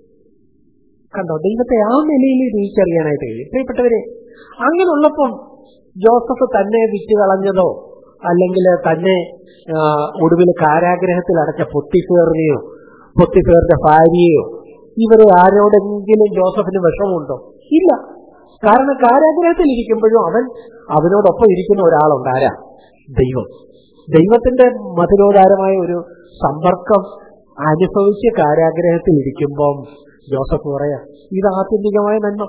S2: കണ്ടോ ദൈവത്തെ ആ നിലയിൽ തിരിച്ചറിയാനായിട്ട് കഴിയും പ്രിയപ്പെട്ടവരെ അങ്ങനെയുള്ളപ്പം ജോസഫ് തന്നെ വിറ്റ് കളഞ്ഞതോ അല്ലെങ്കിൽ തന്നെ ആ, ഒടുവിൽ കാരാഗ്രഹത്തിൽ അടച്ച പൊത്തിഫേറിനെയോ പൊത്തിഫേറിന്റെ ഭാര്യയോ ഇവരെ ആരോടെങ്കിലും ജോസഫിന് വിഷമമുണ്ടോ ഇല്ല കാരണം കാരാഗ്രഹത്തിൽ ഇരിക്കുമ്പോഴും അവൻ അവനോടൊപ്പം ഇരിക്കുന്ന ഒരാളുണ്ട് ആരാ ദൈവം ദൈവത്തിന്റെ മധുരോധാരമായ ഒരു സമ്പർക്കം അനുഭവിച്ച് കാരാഗ്രഹത്തിൽ ഇരിക്കുമ്പം ജോസഫ് പറയാ ഇത് ആത്യന്തികമായ നന്മ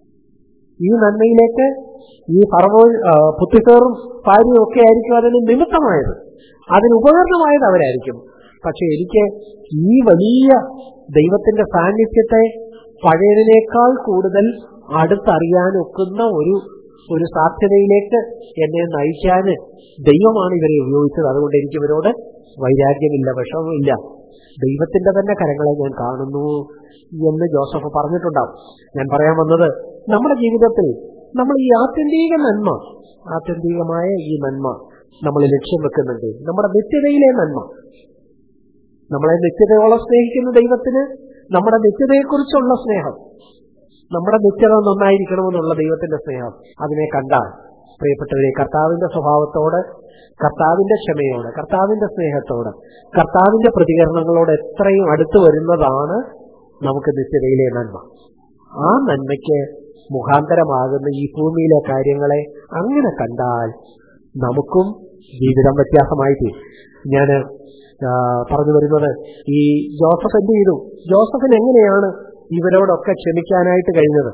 S2: ഈ നന്മയിലേക്ക് ഈ ഫറവോ പുത്തിസേറും ഭാര്യയും ഒക്കെ ആയിരിക്കും അതിന് നിമിത്തമായത് അതിന് ഉപകരണമായത് അവരായിരിക്കും പക്ഷെ എനിക്ക് ഈ വലിയ ദൈവത്തിന്റെ സാന്നിധ്യത്തെ പഴയതിനേക്കാൾ കൂടുതൽ അടുത്തറിയാനൊക്കുന്ന ഒരു ഒരു സാധ്യതയിലേക്ക് എന്നെ നയിക്കാന് ദൈവമാണ് ഇവരെ ഉപയോഗിച്ചത് അതുകൊണ്ട് എനിക്ക് ഇവരോട് വൈരാഗ്യമില്ല വിഷമമില്ല ദൈവത്തിന്റെ തന്നെ കരങ്ങളെ ഞാൻ കാണുന്നു എന്ന് ജോസഫ് പറഞ്ഞിട്ടുണ്ടാവും ഞാൻ പറയാൻ വന്നത് നമ്മുടെ ജീവിതത്തിൽ നമ്മൾ ഈ ആത്യന്തിക നന്മ ആത്യന്തികമായ ഈ നന്മ നമ്മൾ ലക്ഷ്യം വെക്കുന്നുണ്ട് നമ്മുടെ നിത്യതയിലെ നന്മ നമ്മളെ നിത്യതയോളം സ്നേഹിക്കുന്ന ദൈവത്തിന് നമ്മുടെ നിത്യതയെക്കുറിച്ചുള്ള സ്നേഹം നമ്മുടെ നിത്യത നന്നായിരിക്കണമെന്നുള്ള ദൈവത്തിന്റെ സ്നേഹം അതിനെ കണ്ടാൽ പ്രിയപ്പെട്ടവരെ കർത്താവിന്റെ സ്വഭാവത്തോട് കർത്താവിന്റെ ക്ഷമയോട് കർത്താവിന്റെ സ്നേഹത്തോട് കർത്താവിന്റെ പ്രതികരണങ്ങളോട് എത്രയും അടുത്തു വരുന്നതാണ് നമുക്ക് നിത്യതയിലെ നന്മ ആ നന്മയ്ക്ക് മുഖാന്തരമാകുന്ന ഈ ഭൂമിയിലെ കാര്യങ്ങളെ അങ്ങനെ കണ്ടാൽ നമുക്കും ജീവിതം വ്യത്യാസമായി തീരും ഞാൻ പറഞ്ഞു വരുന്നത് ഈ ജോസഫ് എന്ത് ചെയ്തു ജോസഫിന് എങ്ങനെയാണ് ഇവരോടൊക്കെ ക്ഷമിക്കാനായിട്ട് കഴിഞ്ഞത്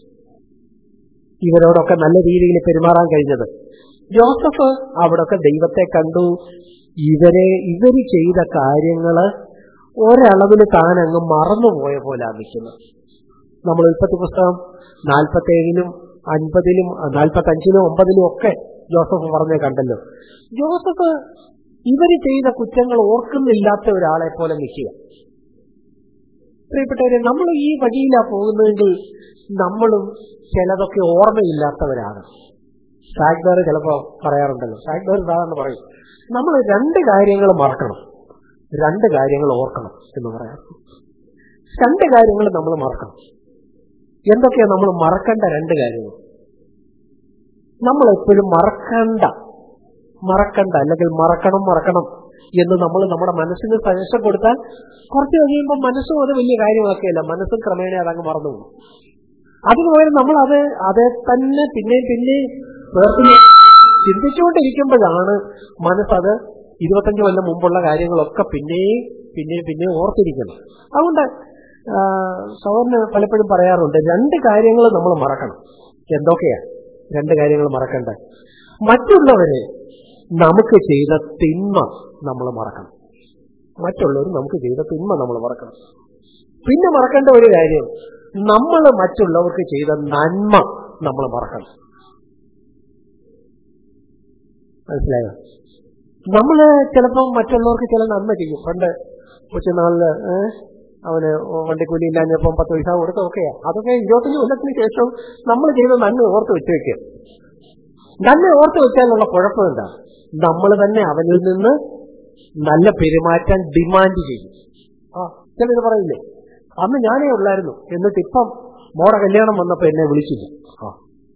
S2: ഇവരോടൊക്കെ നല്ല രീതിയിൽ പെരുമാറാൻ കഴിഞ്ഞത് ജോസഫ് അവിടൊക്കെ ദൈവത്തെ കണ്ടു ഇവരെ ഇവര് ചെയ്ത കാര്യങ്ങള് ഒരളവിൽ താൻ അങ്ങ് മറന്നുപോയ പോലെ നിൽക്കുന്നത് നമ്മൾ ഉൽപ്പത്തി പുസ്തകം നാൽപ്പത്തേഴിലും അൻപതിലും നാൽപ്പത്തി അഞ്ചിലും ഒമ്പതിലും ഒക്കെ ജോസഫ് പറഞ്ഞേ കണ്ടല്ലോ ജോസഫ് ഇവര് ചെയ്ത കുറ്റങ്ങൾ ഓർക്കുന്നില്ലാത്ത ഒരാളെ പോലെ നിൽക്കുക പ്രിയപ്പെട്ടവരെ നമ്മൾ ഈ വഴിയിലാ പോകുന്നതെങ്കിൽ നമ്മളും ചിലതൊക്കെ ഓർമ്മയില്ലാത്തവരാണ് സാഗ്ബർ ചിലപ്പോ പറയാറുണ്ടല്ലോ സാഗ്ബർ സാധാരണ പറയും നമ്മൾ രണ്ട് കാര്യങ്ങൾ മറക്കണം രണ്ട് കാര്യങ്ങൾ ഓർക്കണം എന്ന് പറയാം രണ്ട് കാര്യങ്ങൾ നമ്മൾ മറക്കണം എന്തൊക്കെയാ നമ്മൾ മറക്കേണ്ട രണ്ട് കാര്യങ്ങൾ നമ്മൾ എപ്പോഴും മറക്കണ്ട മറക്കണ്ട അല്ലെങ്കിൽ മറക്കണം മറക്കണം എന്ന് നമ്മൾ നമ്മുടെ മനസ്സിന് സജഷൻ കൊടുത്താൽ കുറച്ച് കഴിയുമ്പോൾ മനസ്സും അത് വലിയ കാര്യമാക്കിയല്ല മനസ്സും ക്രമേണ അതങ്ങ് മറന്നു പോകും അതിന് പകരം നമ്മൾ അത് അത് തന്നെ പിന്നെയും പിന്നെയും വേർപ്പിന് ചിന്തിച്ചുകൊണ്ടിരിക്കുമ്പോഴാണ് മനസ്സത് ഇരുപത്തഞ്ച് കൊല്ലം മുമ്പുള്ള കാര്യങ്ങളൊക്കെ പിന്നെയും പിന്നെയും പിന്നെയും ഓർത്തിരിക്കണം അതുകൊണ്ട് സൗറിന് പലപ്പോഴും പറയാറുണ്ട് രണ്ട് കാര്യങ്ങൾ നമ്മൾ മറക്കണം എന്തൊക്കെയാ രണ്ട് കാര്യങ്ങൾ മറക്കണ്ട മറ്റുള്ളവരെ നമുക്ക് ചെയ്ത തിന്മ നമ്മൾ മറക്കണം മറ്റുള്ളവർ നമുക്ക് ചെയ്ത തിന്മ നമ്മൾ മറക്കണം പിന്നെ മറക്കേണ്ട ഒരു കാര്യം നമ്മൾ മറ്റുള്ളവർക്ക് ചെയ്ത നന്മ നമ്മൾ മറക്കണം മനസ്സിലായോ നമ്മള് ചിലപ്പോൾ മറ്റുള്ളവർക്ക് ചില നന്മ ചെയ്യും പണ്ട് കൊച്ചുനാളില് ഏഹ് അവന് വണ്ടിക്കൂലി ഇല്ലാഞ്ഞപ്പം പത്ത് പൈസ കൊടുത്തൊക്കെയാ അതൊക്കെ ഇരുപത്തഞ്ച് കൊല്ലത്തിന് ശേഷം നമ്മൾ ചെയ്ത നന്മ ഓർത്ത് വെച്ച് വെക്കുക നന്മ ഓർത്ത് വെച്ചാലുള്ള കുഴപ്പം എന്താ നമ്മൾ തന്നെ അവനിൽ നിന്ന് നല്ല പെരുമാറ്റം ഡിമാൻഡ് ചെയ്യും ആ ചിലത് പറയില്ലേ അന്ന് ഞാനേ ഉള്ളായിരുന്നു എന്നിട്ട് ഇപ്പം മോടെ കല്യാണം വന്നപ്പോ എന്നെ വിളിച്ചില്ല ആ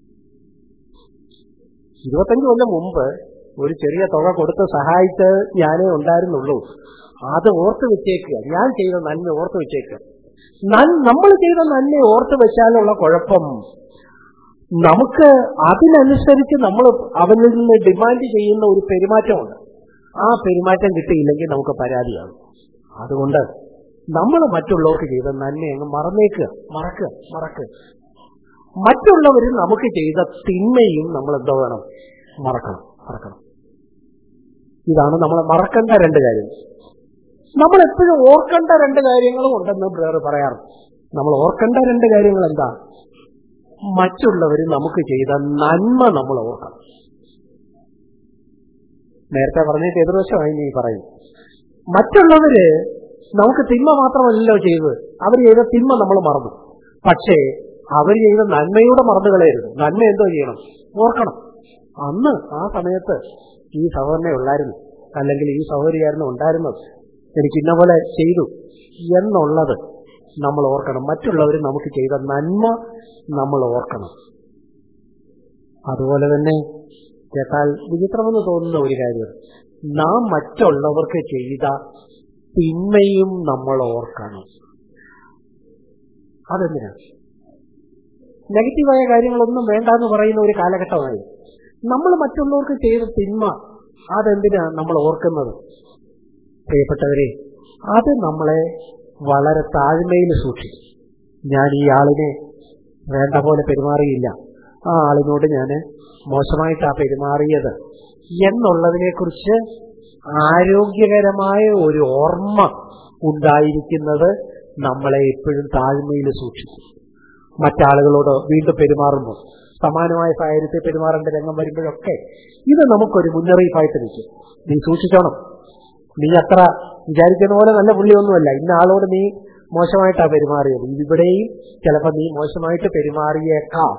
S2: ഇരുപത്തഞ്ച് കൊല്ലം മുമ്പ് ഒരു ചെറിയ തുക കൊടുത്ത് സഹായിച്ച് ഞാനേ ഉണ്ടായിരുന്നുള്ളൂ അത് ഓർത്ത് വെച്ചേക്കുക ഞാൻ ചെയ്ത നന്മ ഓർത്ത് വെച്ചേക്കുക നമ്മൾ ചെയ്ത നന്മ ഓർത്ത് വെച്ചാലുള്ള കുഴപ്പം നമുക്ക് അതിനനുസരിച്ച് നമ്മൾ അവനിൽ നിന്ന് ഡിമാൻഡ് ചെയ്യുന്ന ഒരു പെരുമാറ്റമുണ്ട് ആ പെരുമാറ്റം കിട്ടിയില്ലെങ്കിൽ നമുക്ക് പരാതിയാണ് അതുകൊണ്ട് നമ്മൾ മറ്റുള്ളവർക്ക് ചെയ്ത നന്മ അങ്ങ് മറന്നേക്കുക മറക്കുക മറക്കുക മറ്റുള്ളവർ നമുക്ക് ചെയ്ത തിന്മയും നമ്മൾ എന്തോ വേണം മറക്കണം മറക്കണം ഇതാണ് നമ്മൾ മറക്കേണ്ട രണ്ട് കാര്യങ്ങൾ നമ്മൾ എപ്പോഴും ഓർക്കേണ്ട രണ്ട് കാര്യങ്ങളും ഉണ്ടെന്ന് ബ്രദർ പറയാറുണ്ട് നമ്മൾ ഓർക്കേണ്ട രണ്ട് കാര്യങ്ങൾ എന്താ മറ്റുള്ളവർ നമുക്ക് ചെയ്ത നന്മ നമ്മൾ ഓർക്കണം നേരത്തെ പറഞ്ഞിട്ട് എതിർവശമായി നീ പറയും മറ്റുള്ളവര് നമുക്ക് തിന്മ മാത്രമല്ലല്ലോ ചെയ്തത് അവർ ചെയ്ത തിന്മ നമ്മൾ മറന്നു പക്ഷേ അവർ ചെയ്ത നന്മയുടെ മറന്നു കളയരുത് നന്മ എന്തോ ചെയ്യണം ഓർക്കണം അന്ന് ആ സമയത്ത് ഈ സഹോദരനെ ഉള്ളായിരുന്നു അല്ലെങ്കിൽ ഈ സഹോദരിയായിരുന്നു ഉണ്ടായിരുന്നത് എനിക്ക് ഇന്ന പോലെ ചെയ്തു എന്നുള്ളത് നമ്മൾ ഓർക്കണം മറ്റുള്ളവർ നമുക്ക് ചെയ്ത നന്മ നമ്മൾ ഓർക്കണം അതുപോലെ തന്നെ കേട്ടാൽ വിചിത്രമെന്ന് തോന്നുന്ന ഒരു കാര്യം നാം മറ്റുള്ളവർക്ക് ചെയ്ത തിന്മയും നമ്മൾ ഓർക്കണം അതെന്തിനാ നെഗറ്റീവായ കാര്യങ്ങളൊന്നും വേണ്ട എന്ന് പറയുന്ന ഒരു കാലഘട്ടമായി നമ്മൾ മറ്റുള്ളവർക്ക് ചെയ്ത തിന്മ അതെന്തിനാ നമ്മൾ ഓർക്കുന്നത് പ്രിയപ്പെട്ടവരെ അത് നമ്മളെ വളരെ താഴ്മയിൽ സൂക്ഷിക്കും ഞാൻ ഈ ആളിനെ വേണ്ട പോലെ പെരുമാറിയില്ല ആ ആളിനോട് ഞാൻ മോശമായിട്ടാ പെരുമാറിയത് എന്നുള്ളതിനെ കുറിച്ച് ആരോഗ്യകരമായ ഒരു ഓർമ്മ ഉണ്ടായിരിക്കുന്നത് നമ്മളെ എപ്പോഴും താഴ്മയിൽ സൂക്ഷിക്കും മറ്റാളുകളോട് വീണ്ടും പെരുമാറുമ്പോൾ സമാനമായ സാഹചര്യത്തിൽ പെരുമാറേണ്ട രംഗം വരുമ്പോഴൊക്കെ ഇത് നമുക്കൊരു മുന്നറിയിപ്പായിട്ട് നിൽക്കും നീ സൂക്ഷിച്ചോണം നീ അത്ര വിചാരിക്കുന്ന പോലെ നല്ല പുള്ളിയൊന്നുമല്ല ഇന്ന ആളോട് നീ മോശമായിട്ടാ പെരുമാറിയത് ഇവിടെയും ചിലപ്പോൾ നീ മോശമായിട്ട് പെരുമാറിയേക്കാം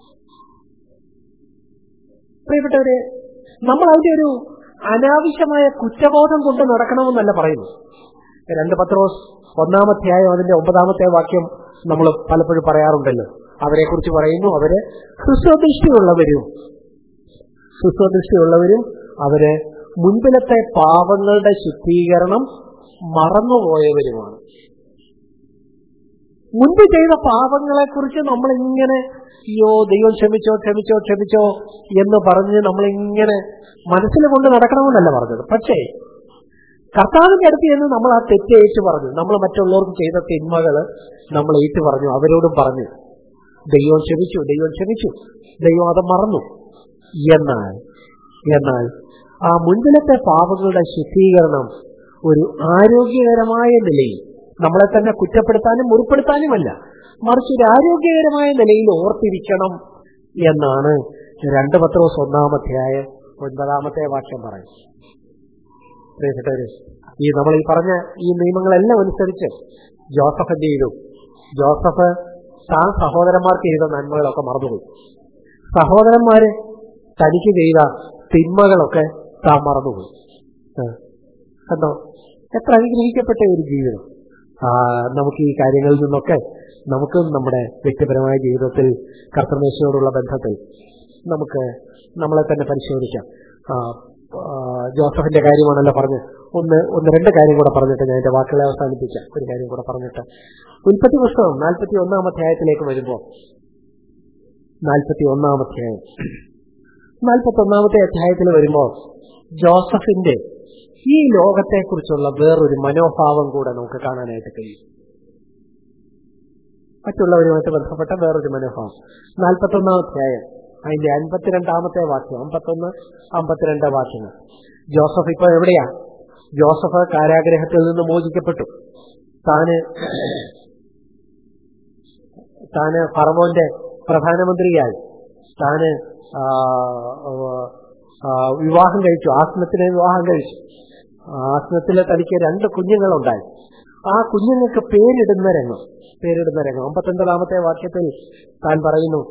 S2: പ്രിയപ്പെട്ടവരെ നമ്മൾ അതിന്റെ ഒരു അനാവശ്യമായ കുറ്റബോധം കൊണ്ട് നടക്കണമെന്നല്ല പറയുന്നു രണ്ട് പത്രോസ് ഒന്നാമധ്യായം അതിന്റെ ഒമ്പതാമത്തെ വാക്യം നമ്മൾ പലപ്പോഴും പറയാറുണ്ടല്ലോ അവരെ കുറിച്ച് പറയുന്നു അവര് ഹ്രസ്വദൃഷ്ടിയുള്ളവരും ഹ്രസ്വദൃഷ്ടിയുള്ളവരും അവര് മുൻപിലത്തെ പാപങ്ങളുടെ ശുദ്ധീകരണം മറന്നുപോയവരുമാണ് മുൻപ് ചെയ്ത പാപങ്ങളെ കുറിച്ച് നമ്മളിങ്ങനെ അയ്യോ ദൈവം ക്ഷമിച്ചോ ക്ഷമിച്ചോ ക്ഷമിച്ചോ എന്ന് പറഞ്ഞ് നമ്മളിങ്ങനെ മനസ്സിൽ കൊണ്ട് നടക്കണമെന്നല്ല പറഞ്ഞത് പക്ഷേ കർത്താവിന്റെ അടുത്ത് ചെന്ന് നമ്മൾ ആ തെറ്റ് ഏറ്റു പറഞ്ഞു നമ്മൾ മറ്റുള്ളവർക്ക് ചെയ്ത തിന്മകള് നമ്മൾ ഏറ്റു പറഞ്ഞു അവരോടും പറഞ്ഞു ദൈവം ക്ഷമിച്ചു ദൈവം ക്ഷമിച്ചു ദൈവം അത് മറന്നു എന്നാൽ എന്നാൽ ആ മുൻപിലത്തെ പാപങ്ങളുടെ ശുദ്ധീകരണം ഒരു ആരോഗ്യകരമായ നിലയിൽ നമ്മളെ തന്നെ കുറ്റപ്പെടുത്താനും മുറിപ്പെടുത്താനുമല്ല മറിച്ച് ഒരു ആരോഗ്യകരമായ നിലയിൽ ഓർത്തിരിക്കണം എന്നാണ് രണ്ട് പത്രോസ് ഒന്നാമധ്യായം ഒൻപതാമത്തെ വാക്യം പറയുന്നത് പ്രിയപ്പെട്ടവര് ഈ നമ്മൾ ഈ പറഞ്ഞ ഈ നിയമങ്ങളെല്ലാം അനുസരിച്ച് ജോസഫ് എന്ത് ചെയ്തു ജോസഫ് താൻ സഹോദരന്മാർക്ക് ചെയ്ത നന്മകളൊക്കെ മറന്നുപോയി സഹോദരന്മാര് തനിക്ക് ചെയ്ത തിന്മകളൊക്കെ താൻ മറന്നുപോയി കണ്ടോ എത്ര അനുഗ്രഹിക്കപ്പെട്ട ഒരു ജീവിതം നമുക്ക് ഈ കാര്യങ്ങളിൽ നിന്നൊക്കെ നമുക്കും നമ്മുടെ വ്യക്തിപരമായ ജീവിതത്തിൽ കർത്തമേശയോടുള്ള ബന്ധത്തിൽ നമുക്ക് നമ്മളെ തന്നെ പരിശോധിക്കാം ജോസഫിന്റെ കാര്യമാണല്ലോ പറഞ്ഞ് ഒന്ന് ഒന്ന് രണ്ട് കാര്യം കൂടെ പറഞ്ഞിട്ട് ഞാൻ എന്റെ വാക്കുകളെ അവസാനിപ്പിക്കാം ഒരു കാര്യം കൂടെ പറഞ്ഞിട്ട് ഉൽപ്പത്തി പുസ്തകം നാൽപ്പത്തി ഒന്നാം അധ്യായത്തിലേക്ക് വരുമ്പോൾ നാൽപ്പത്തി ഒന്നാം അധ്യായം നാൽപ്പത്തി ഒന്നാമത്തെ അധ്യായത്തിൽ വരുമ്പോൾ ജോസഫിന്റെ ഈ ലോകത്തെക്കുറിച്ചുള്ള വേറൊരു മനോഭാവം കൂടെ നമുക്ക് കാണാനായിട്ട് കഴിയും മറ്റുള്ളവരുമായിട്ട് ബന്ധപ്പെട്ട വേറൊരു മനോഭാവം നാൽപ്പത്തി ഒന്നാം അധ്യായം അതിന്റെ അൻപത്തിരണ്ടാമത്തെ വാക്യം അമ്പത്തൊന്ന് അമ്പത്തിരണ്ട് വാക്യങ്ങൾ ജോസഫ് ഇപ്പൊ എവിടെയാ ജോസഫ് കാരാഗ്രഹത്തിൽ നിന്ന് മോചിക്കപ്പെട്ടു താന് താന് ഫറവോന്റെ പ്രധാനമന്ത്രിയായി താന് വിവാഹം കഴിച്ചു ആസനത്തിനെ വിവാഹം കഴിച്ചു ആസനത്തിലെ തനിക്ക് രണ്ട് കുഞ്ഞുങ്ങളുണ്ടായി ആ കുഞ്ഞുങ്ങൾക്ക് പേരിടുന്ന രംഗം പേരിടുന്ന രംഗം അമ്പത്തൊൻപതാമത്തെ വാക്യത്തിൽ താൻ പറയുന്നു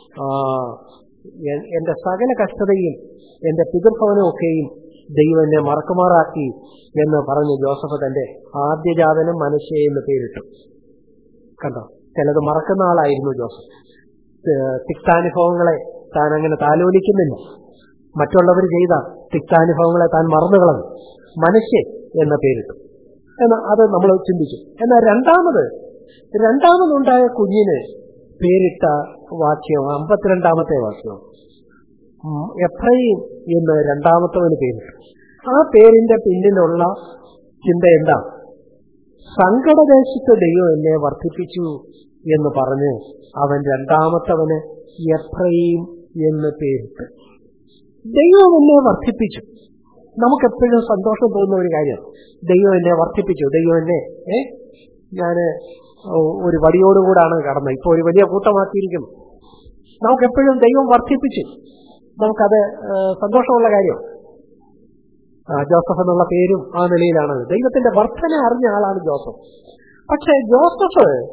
S2: എന്റെ സകല കഷ്ടതയും എന്റെ പിതൃഭവനമൊക്കെയും ദൈവം എന്നെ മറക്കുമാറാക്കി എന്ന് പറഞ്ഞു ജോസഫ് തന്റെ ആദ്യജാതനം മനശ്ശേ എന്ന് പേരിട്ടു കണ്ടോ ചിലത് മറക്കുന്ന ആളായിരുന്നു ജോസഫ് തിക്താനുഭവങ്ങളെ താൻ അങ്ങനെ താലോലിക്കുന്നില്ല മറ്റുള്ളവർ ചെയ്ത തിക്താനുഭവങ്ങളെ താൻ മറന്നുകളഞ്ഞു മനുഷ്യ എന്ന പേരിട്ടു എന്നാൽ അത് നമ്മൾ ചിന്തിച്ചു എന്നാൽ രണ്ടാമത് രണ്ടാമതുണ്ടായ കുഞ്ഞിന് പേരിട്ട വാക്യം അമ്പത്തിരണ്ടാമത്തെ വാക്യം എഫ്രൈം എന്ന് രണ്ടാമത്തവന് പേരിട്ടു ആ പേരിന്റെ പിന്നിലുള്ള ചിന്ത എന്താ സങ്കടദേശത്ത് ദൈവം എന്നെ വർദ്ധിപ്പിച്ചു എന്ന് പറഞ്ഞ് അവൻ രണ്ടാമത്തവന് എഫ്രൈം എന്ന് പേരിട്ടു ദൈവം എന്നെ വർദ്ധിപ്പിച്ചു നമുക്കെപ്പോഴും സന്തോഷം തോന്നുന്ന ഒരു കാര്യം ദൈവം എന്നെ വർദ്ധിപ്പിച്ചു ദൈവം എന്നെ ഏ ഞാന് ഒരു വടിയോടുകൂടാണ് കടന്നത് ഇപ്പൊ ഒരു വലിയ കൂട്ടമാക്കിയിരിക്കുന്നു നമുക്കെപ്പോഴും ദൈവം വർദ്ധിപ്പിച്ചു നമുക്കത് സന്തോഷമുള്ള കാര്യം ജോസഫ് എന്നുള്ള പേരും ആ നിലയിലാണ് ദൈവത്തിന്റെ വർധന അറിഞ്ഞ ആളാണ് ജോസഫ് പക്ഷേ ജോസഫ്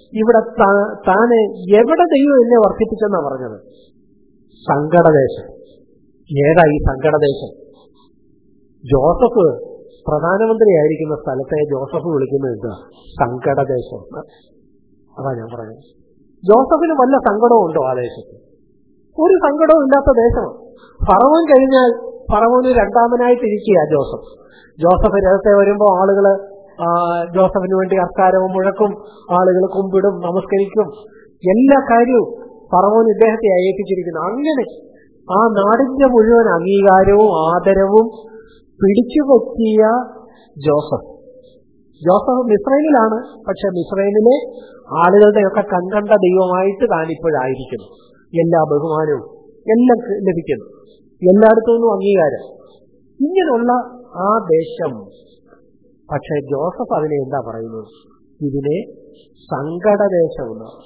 S2: ഇവിടെ താ- താന് എവിടെ ദൈവം എന്നെ വർദ്ധിപ്പിച്ചെന്നാ പറഞ്ഞത് സങ്കടദേശം ഏതാ ഈ സങ്കടദേശം ജോസഫ് പ്രധാനമന്ത്രിയായിരിക്കുന്ന സ്ഥലത്തെ ജോസഫ് വിളിക്കുന്നത് എന്താ സങ്കടദേശം അതാ ഞാൻ പറയുന്നത് ജോസഫിന് വല്ല സങ്കടവും ഉണ്ടോ ആ ദേശത്ത് ഒരു സങ്കടവും ഇല്ലാത്ത ദേശമാണ് ഫറവോൻ കഴിഞ്ഞാൽ ഫറവോന് രണ്ടാമനായിട്ടിരിക്കുക ജോസഫ് ജോസഫ് രഥത്തെ വരുമ്പോൾ ആളുകള് ആ, ജോസഫിന് വേണ്ടി അർക്കാരവും മുഴക്കും ആളുകൾ കുമ്പിടും നമസ്കരിക്കും എല്ലാ കാര്യവും ഫറവോൻ ഇദ്ദേഹത്തെ ഏൽപ്പിച്ചിരിക്കുന്നു അങ്ങനെ ആ നാടിന്റെ മുഴുവൻ അംഗീകാരവും ആദരവും പിടിച്ചുപറ്റിയ ജോസഫ് ജോസഫ് മിസ്രൈനിലാണ് പക്ഷെ മിസ്രൈനിലെ ആളുകളുടെയൊക്കെ കൺകണ്ട ദൈവമായിട്ട് താനിപ്പോഴായിരിക്കുന്നു എല്ലാ ബഹുമാനവും എല്ലാം ക- ലഭിക്കുന്നു എല്ലായിടത്തു നിന്നും അംഗീകാരം ഇങ്ങനെയുള്ള ആ ദേശം പക്ഷെ ജോസഫ് അതിനെ എന്താ പറയുന്നത് ഇതിനെ സങ്കടദേശം എന്നാണ്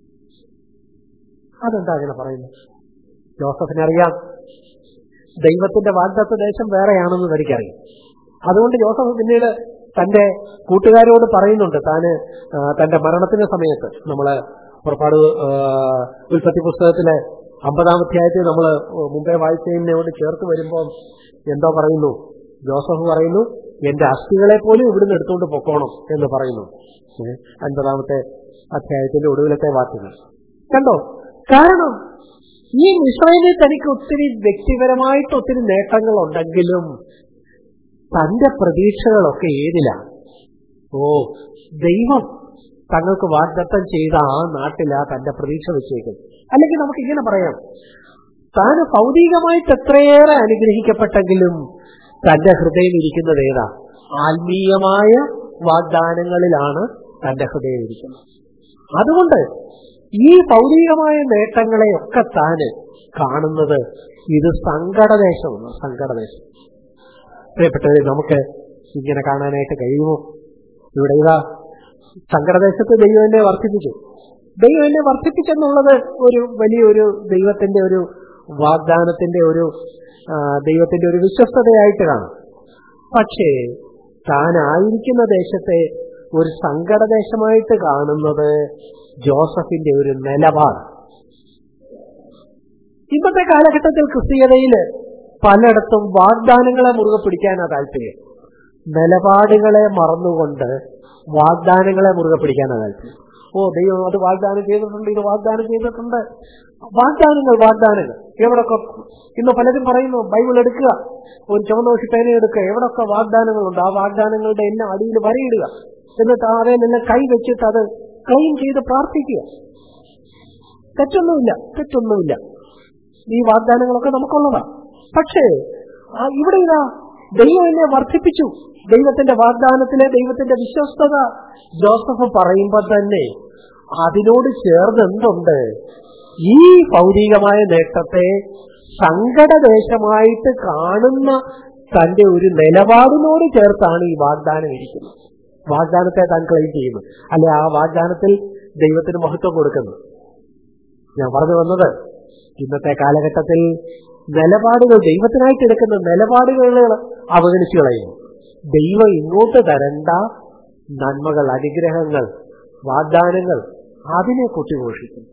S2: അതെന്താ അങ്ങനെ പറയുന്നത് ജോസഫിനറിയാം ദൈവത്തിന്റെ വാഗ്ദത്ത ദേശം വേറെയാണെന്ന് തനിക്കറിയാം അതുകൊണ്ട് ജോസഫ് പിന്നീട് തന്റെ കൂട്ടുകാരോട് പറയുന്നുണ്ട് താന് ആ, തന്റെ മരണത്തിന്റെ സമയത്ത് നമ്മള് പുറപ്പാട് ആ, ഉൽപ്പത്തി പുസ്തകത്തിലെ അമ്പതാം അധ്യായത്തിൽ നമ്മൾ മുമ്പേ വായിച്ചതിനോട് ചേർത്ത് വരുമ്പോൾ എന്തോ പറയുന്നു ജോസഫ് പറയുന്നു എന്റെ അസ്ഥികളെ പോലും ഇവിടുന്ന് എടുത്തുകൊണ്ട് പൊക്കോണം എന്ന് പറയുന്നു ഏ, അൻപതാമത്തെ അധ്യായത്തിന്റെ ഒടുവിലത്തെ വാക്കുകൾ കണ്ടോ കാരണം ഈ മിശ്രൈനിൽ തനിക്ക് ഒത്തിരി വ്യക്തിപരമായിട്ട് ഒത്തിരി നേട്ടങ്ങൾ ഉണ്ടെങ്കിലും തന്റെ പ്രതീക്ഷകളൊക്കെ ഏതിലാണ് ഓ ദൈവം തങ്ങൾക്ക് വാഗ്ദത്തം ചെയ്ത ആ നാട്ടിലാ തന്റെ പ്രതീക്ഷ വെച്ചേക്കുന്നത് അല്ലെങ്കിൽ നമുക്ക് ഇങ്ങനെ പറയാം താൻ ഭൗതികമായിട്ട് എത്രയേറെ അനുഗ്രഹിക്കപ്പെട്ടെങ്കിലും തന്റെ ഹൃദയം ഇരിക്കുന്നത് ഏതാ ആത്മീയമായ വാഗ്ദാനങ്ങളിലാണ് തന്റെ ഹൃദയം ഇരിക്കുന്നത് അതുകൊണ്ട് ഈ ഭൗതികമായ നേട്ടങ്ങളെയൊക്കെ താന് കാണുന്നത് ഇത് സങ്കടദേശമാണ് സങ്കടദേശം പ്രിയപ്പെട്ടവരെ നമുക്ക് ഇങ്ങനെ കാണാനായിട്ട് കഴിയുമോ ഇവിടെ ഇതാ സങ്കടദേശത്ത് ദൈവം എന്നെ വർദ്ധിപ്പിച്ചു ദൈവം എന്നെ വർദ്ധിപ്പിച്ചെന്നുള്ളത് ഒരു വലിയൊരു ദൈവത്തിന്റെ ഒരു വാഗ്ദാനത്തിന്റെ ഒരു ആ, ദൈവത്തിന്റെ ഒരു വിശ്വസ്തതയായിട്ട് കാണാം പക്ഷേ താൻ ആയിരിക്കുന്ന ദേശത്തെ ഒരു സങ്കടദേശമായിട്ട് കാണുന്നത് ജോസഫിന്റെ ഒരു നിലപാട് ഇന്നത്തെ കാലഘട്ടത്തിൽ ക്രിസ്തീയതയില് പലയിടത്തും വാഗ്ദാനങ്ങളെ മുറുകെ പിടിക്കാനാ താല്പര്യം നിലപാടുകളെ മറന്നുകൊണ്ട് വാഗ്ദാനങ്ങളെ മുറുകെ പിടിക്കാനാ താല്പര്യം ഓ ദൈവം അത് വാഗ്ദാനം ചെയ്തിട്ടുണ്ട് ഇത് വാഗ്ദാനം ചെയ്തിട്ടുണ്ട് വാഗ്ദാനങ്ങൾ വാഗ്ദാനങ്ങൾ എവിടൊക്കെ ഇന്ന് പലരും പറയുന്നു ബൈബിൾ എടുക്കുക ഒരു ചുവന്ന ദോഷി പേന എടുക്കുക എവിടൊക്കെ വാഗ്ദാനങ്ങളുണ്ട് ആ വാഗ്ദാനങ്ങളുടെ എല്ലാം അടിയിൽ വരയിടുക എന്നിട്ട് അതിനെല്ലാം കൈ വെച്ചിട്ട് അത് ക്ലെയിം ചെയ്ത് പ്രാർത്ഥിക്കുക തെറ്റൊന്നുമില്ല തെറ്റൊന്നുമില്ല ഈ വാഗ്ദാനങ്ങളൊക്കെ നമുക്കുള്ളതാണ് പക്ഷേ ആ ഇവിടെ ഇതാ ദൈവം എന്നെ വർദ്ധിപ്പിച്ചു ദൈവത്തിന്റെ വാഗ്ദാനത്തിലെ ദൈവത്തിന്റെ വിശ്വസ്തത ജോസഫ് പറയുമ്പോൾ തന്നെ അതിനോട് ചേർന്ന് എന്തുണ്ട് ഈ ഭൗതികമായ നേട്ടത്തെ സങ്കടദേശമായിട്ട് കാണുന്ന തന്റെ ഒരു നിലപാടിനോട് ചേർത്താണ് ഈ വാഗ്ദാനം ഇരിക്കുന്നത് വാഗ്ദാനത്തെ താൻ ക്ലെയിം ചെയ്യുന്നു അല്ലെ ആ വാഗ്ദാനത്തിൽ ദൈവത്തിന് മഹത്വം കൊടുക്കുന്നു ഞാൻ പറഞ്ഞു വന്നത് ഇന്നത്തെ കാലഘട്ടത്തിൽ നിലപാടുകൾ ദൈവത്തിനായിട്ട് എടുക്കുന്ന നിലപാടുകൾ അവഗണിച്ചു കളയുന്നു ദൈവം ഇങ്ങോട്ട് തരണ്ട നന്മകൾ അനുഗ്രഹങ്ങൾ വാഗ്ദാനങ്ങൾ അതിനെ കൊട്ടിഘോഷിക്കുന്നു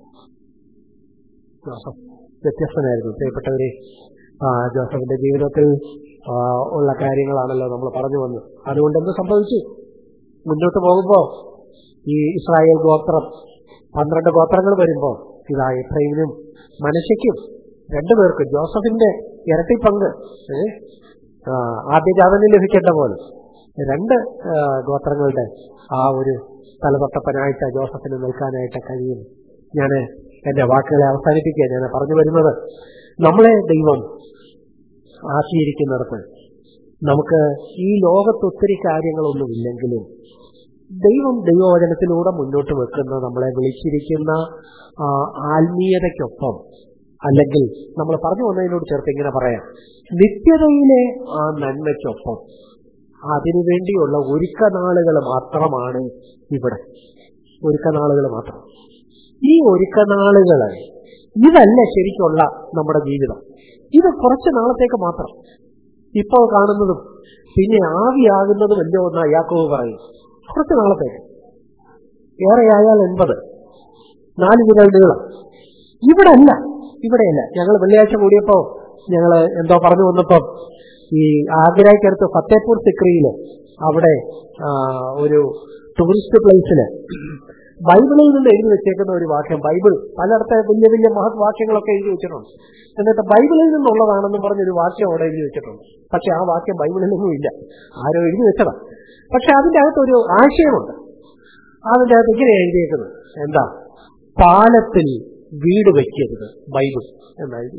S2: ജോസഫ് വ്യത്യസ്തനായിരുന്നു പ്രിയപ്പെട്ടവരെ ആ, ജോസഫിന്റെ ജീവിതത്തിൽ ആ, ഉള്ള കാര്യങ്ങളാണല്ലോ നമ്മൾ പറഞ്ഞു വന്നത് അതുകൊണ്ട് എന്ത് സംഭവിച്ചു മുന്നോട്ട് പോകുമ്പോ ഈ ഇസ്രായേൽ ഗോത്രം പന്ത്രണ്ട് ഗോത്രങ്ങൾ വരുമ്പോ ഇതാ എഫ്രൈമിനും മനശയ്ക്കും രണ്ടുപേർക്കും ജോസഫിന്റെ ഇരട്ടി പങ്ക് ഏ, ആ, ആദ്യജാതന് ലഭിക്കേണ്ട പോലെ രണ്ട് ആ, ഗോത്രങ്ങളുടെ ആ ഒരു തലതൊട്ടപ്പനായിട്ട് ജോസഫിന് നിൽക്കാനായിട്ട് കഴിയും ഞാൻ എന്റെ വാക്കുകളെ അവസാനിപ്പിക്കുക ഞാൻ പറഞ്ഞു വരുന്നത് നമ്മളെ ദൈവം ആക്കിയിരിക്കുന്നിടത്ത് നമുക്ക് ഈ ലോകത്ത് ഒത്തിരി കാര്യങ്ങളൊന്നുമില്ലെങ്കിലും ദൈവം ദൈവവചനത്തിലൂടെ മുന്നോട്ട് വെക്കുന്ന നമ്മളെ വിളിച്ചിരിക്കുന്ന ആ, ആത്മീയതയ്ക്കൊപ്പം അല്ലെങ്കിൽ നമ്മൾ പറഞ്ഞു വന്നതിനോട് ചേർത്ത് ഇങ്ങനെ പറയാം നിത്യതയിലെ ആ നന്മയ്ക്കൊപ്പം അതിനുവേണ്ടിയുള്ള ഒരുക്കനാളുകൾ മാത്രമാണ് ഇവിടെ ഒരുക്കനാളുകൾ മാത്രം ഈ ഒരുക്കനാളുകള് ഇതല്ല ശരിക്കുള്ള നമ്മുടെ ജീവിതം ഇത് കുറച്ച് നാളത്തേക്ക് മാത്രം ഇപ്പോൾ കാണുന്നതും പിന്നെ ആവിയാകുന്നതും എല്ലോ എന്നാ യാക്കോവ് പറയും കുറച്ച് നാളത്തേക്ക് ഏറെയായാൽ എൺപത് നാല് വിരൽ നീളം ഇവിടെ അല്ല ഇവിടെയല്ല ഞങ്ങൾ വെള്ളിയാഴ്ച കൂടിയപ്പോ ഞങ്ങൾ എന്തോ പറഞ്ഞു വന്നപ്പോ ഈ ആഗ്രയ്ക്കടുത്ത് ഫത്തേപൂർ സിക്രിയില് അവിടെ ആ, ഒരു ടൂറിസ്റ്റ് പ്ലേസില് ബൈബിളിൽ നിന്ന് എഴുതി വെച്ചേക്കുന്ന ഒരു വാക്യം ബൈബിൾ പലയിടത്തെ വലിയ വലിയ മഹത് വാക്യങ്ങളൊക്കെ എഴുതി വെച്ചിട്ടുണ്ട് എന്നിട്ട് ബൈബിളിൽ നിന്നുള്ളതാണെന്ന് പറഞ്ഞൊരു വാക്യം അവിടെ എഴുതി വെച്ചിട്ടുണ്ട് പക്ഷെ ആ വാക്യം ബൈബിളിലൊന്നും ഇല്ല ആരോ എഴുതി വെച്ചതാ പക്ഷെ അതിന്റെ അകത്ത് ഒരു ആശയമുണ്ട് അതിന്റെ അകത്ത് ഇങ്ങനെ എഴുതിയേക്കുന്നത് എന്താ പാലത്തിൽ വീട് വെക്കരുത് ബൈബിൾ എന്നായിരുന്നു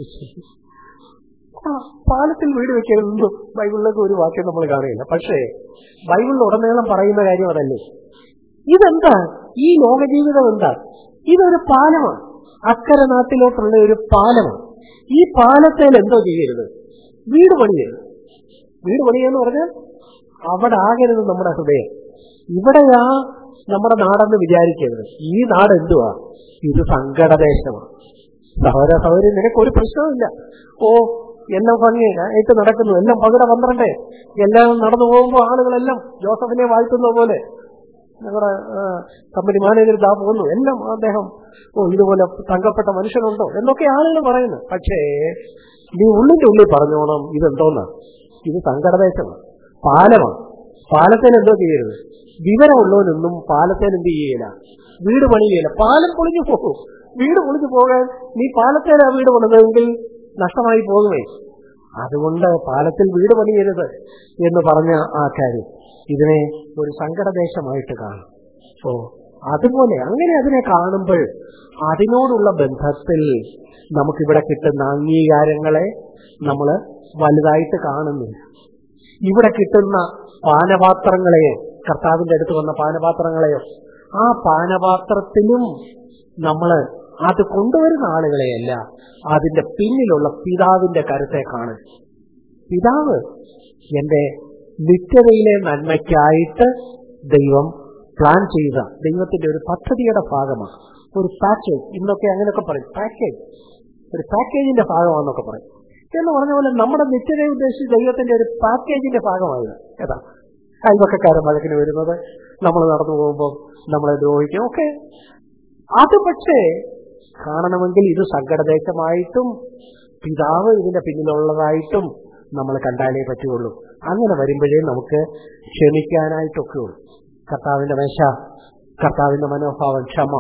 S2: ആ, പാലത്തിൽ വീട് വെക്കരുതെന്നും ബൈബിളിലൊക്കെ ഒരു വാക്യം നമ്മൾ കാണുകയില്ല പക്ഷേ ബൈബിളിൽ ഉടനീളം പറയുന്ന കാര്യം അതല്ലേ ഇതെന്താ ഈ ലോകജീവിതം എന്താ ഇതൊരു പാലമാണ് അക്കരെ നാട്ടിലോട്ടുള്ള ഒരു പാലമാണ് ഈ പാലത്തേൽ എന്തോ ചെയ്യരുത് വീട് പണിയരുത് വീട് പണിയെന്ന് പറഞ്ഞാൽ അവിടെ ആകരുത് നമ്മുടെ ഹൃദയം ഇവിടെയാ നമ്മുടെ നാടെന്ന് വിചാരിക്കരുത് ഈ നാട് എന്തുവാ ഇത് സങ്കടദേശമാണ് സഹോദര സഹോദരി നിനക്ക് ഒരു പ്രശ്നവുമില്ല ഓ എല്ലാം ഭംഗിയായിട്ട് നടക്കുന്നു എല്ലാം പകിട പന്ത്രണ്ടേ എല്ലാം നടന്നു പോകുമ്പോൾ ആളുകളെല്ലാം ജോസഫിനെ വാഴ്ത്തുന്ന പോലെ ഞങ്ങളുടെ കമ്പനി മാനേജർ ദാ പോകുന്നു എല്ലാം അദ്ദേഹം ഓ ഇതുപോലെ തങ്കപ്പെട്ട മനുഷ്യനുണ്ടോ എന്നൊക്കെ ആളുകൾ പറയുന്നു പക്ഷേ നീ ഉള്ളിന്റെ ഉള്ളിൽ പറഞ്ഞോണം ഇതെന്തോന്നാ ഇത് സങ്കടദേശമാണ് പാലമാണ് പാലത്തിൽ എന്തോ ചെയ്യരുത് വിവരമുള്ളവനൊന്നും പാലത്തിൽ എന്ത് ചെയ്യില്ല വീട് പണിയില്ല പാലം പൊളിഞ്ഞു പോകും വീട് പൊളിഞ്ഞു പോകാൻ നീ പാലത്തേലാ വീട് പണിതെങ്കിൽ നഷ്ടമായി പോകുമേ അതുകൊണ്ട് പാലത്തിൽ വീട് പണിയരുത് എന്ന് പറഞ്ഞ ആ കാര്യം ഇതിനെ ഒരു സങ്കടദേശമായിട്ട് കാണും ഓ അതുപോലെ അങ്ങനെ അതിനെ കാണുമ്പോൾ അതിനോടുള്ള ബന്ധത്തിൽ നമുക്കിവിടെ കിട്ടുന്ന അംഗീകാരങ്ങളെ നമ്മൾ വലുതായിട്ട് കാണുന്നില്ല ഇവിടെ കിട്ടുന്ന പാനപാത്രങ്ങളെയോ കർത്താവിന്റെ അടുത്ത് വന്ന പാനപാത്രങ്ങളെയോ ആ പാനപാത്രത്തിലും നമ്മൾ അത് കൊണ്ടുവരുന്ന ആളുകളെയല്ല അതിന്റെ പിന്നിലുള്ള പിതാവിന്റെ കരുത്തെ കാണും പിതാവ് എന്റെ നിത്യതയിലെ നന്മയ്ക്കായിട്ട് ദൈവം പ്ലാൻ ചെയ്ത ദൈവത്തിന്റെ ഒരു പദ്ധതിയുടെ ഭാഗമാണ് ഒരു പാക്കേജ് ഇന്നൊക്കെ അങ്ങനെയൊക്കെ പറയും പാക്കേജ് ഒരു പാക്കേജിന്റെ ഭാഗമാണെന്നൊക്കെ പറയും എന്ന് പറഞ്ഞ പോലെ നമ്മുടെ നിത്യതയെ ഉദ്ദേശിച്ച് ദൈവത്തിന്റെ ഒരു പാക്കേജിന്റെ ഭാഗമായത് ഏതാ അയൽവക്കക്കാരൻ വഴക്കിന് വരുന്നത് നമ്മൾ നടന്നു പോകുമ്പോൾ നമ്മളെ ദ്രോഹിക്കും ഒക്കെ അത് പക്ഷേ കാണണമെങ്കിൽ ഇത് സങ്കടദേശമായിട്ടും പിതാവ് ഇതിന്റെ പിന്നിലുള്ളതായിട്ടും നമ്മൾ കണ്ടാലേ പറ്റുള്ളൂ അങ്ങനെ വരുമ്പോഴേ നമുക്ക് ക്ഷമിക്കാനായിട്ടൊക്കെ ഉള്ളൂ കർത്താവിന്റെ മേശ കർത്താവിന്റെ മനോഭാവം ക്ഷമ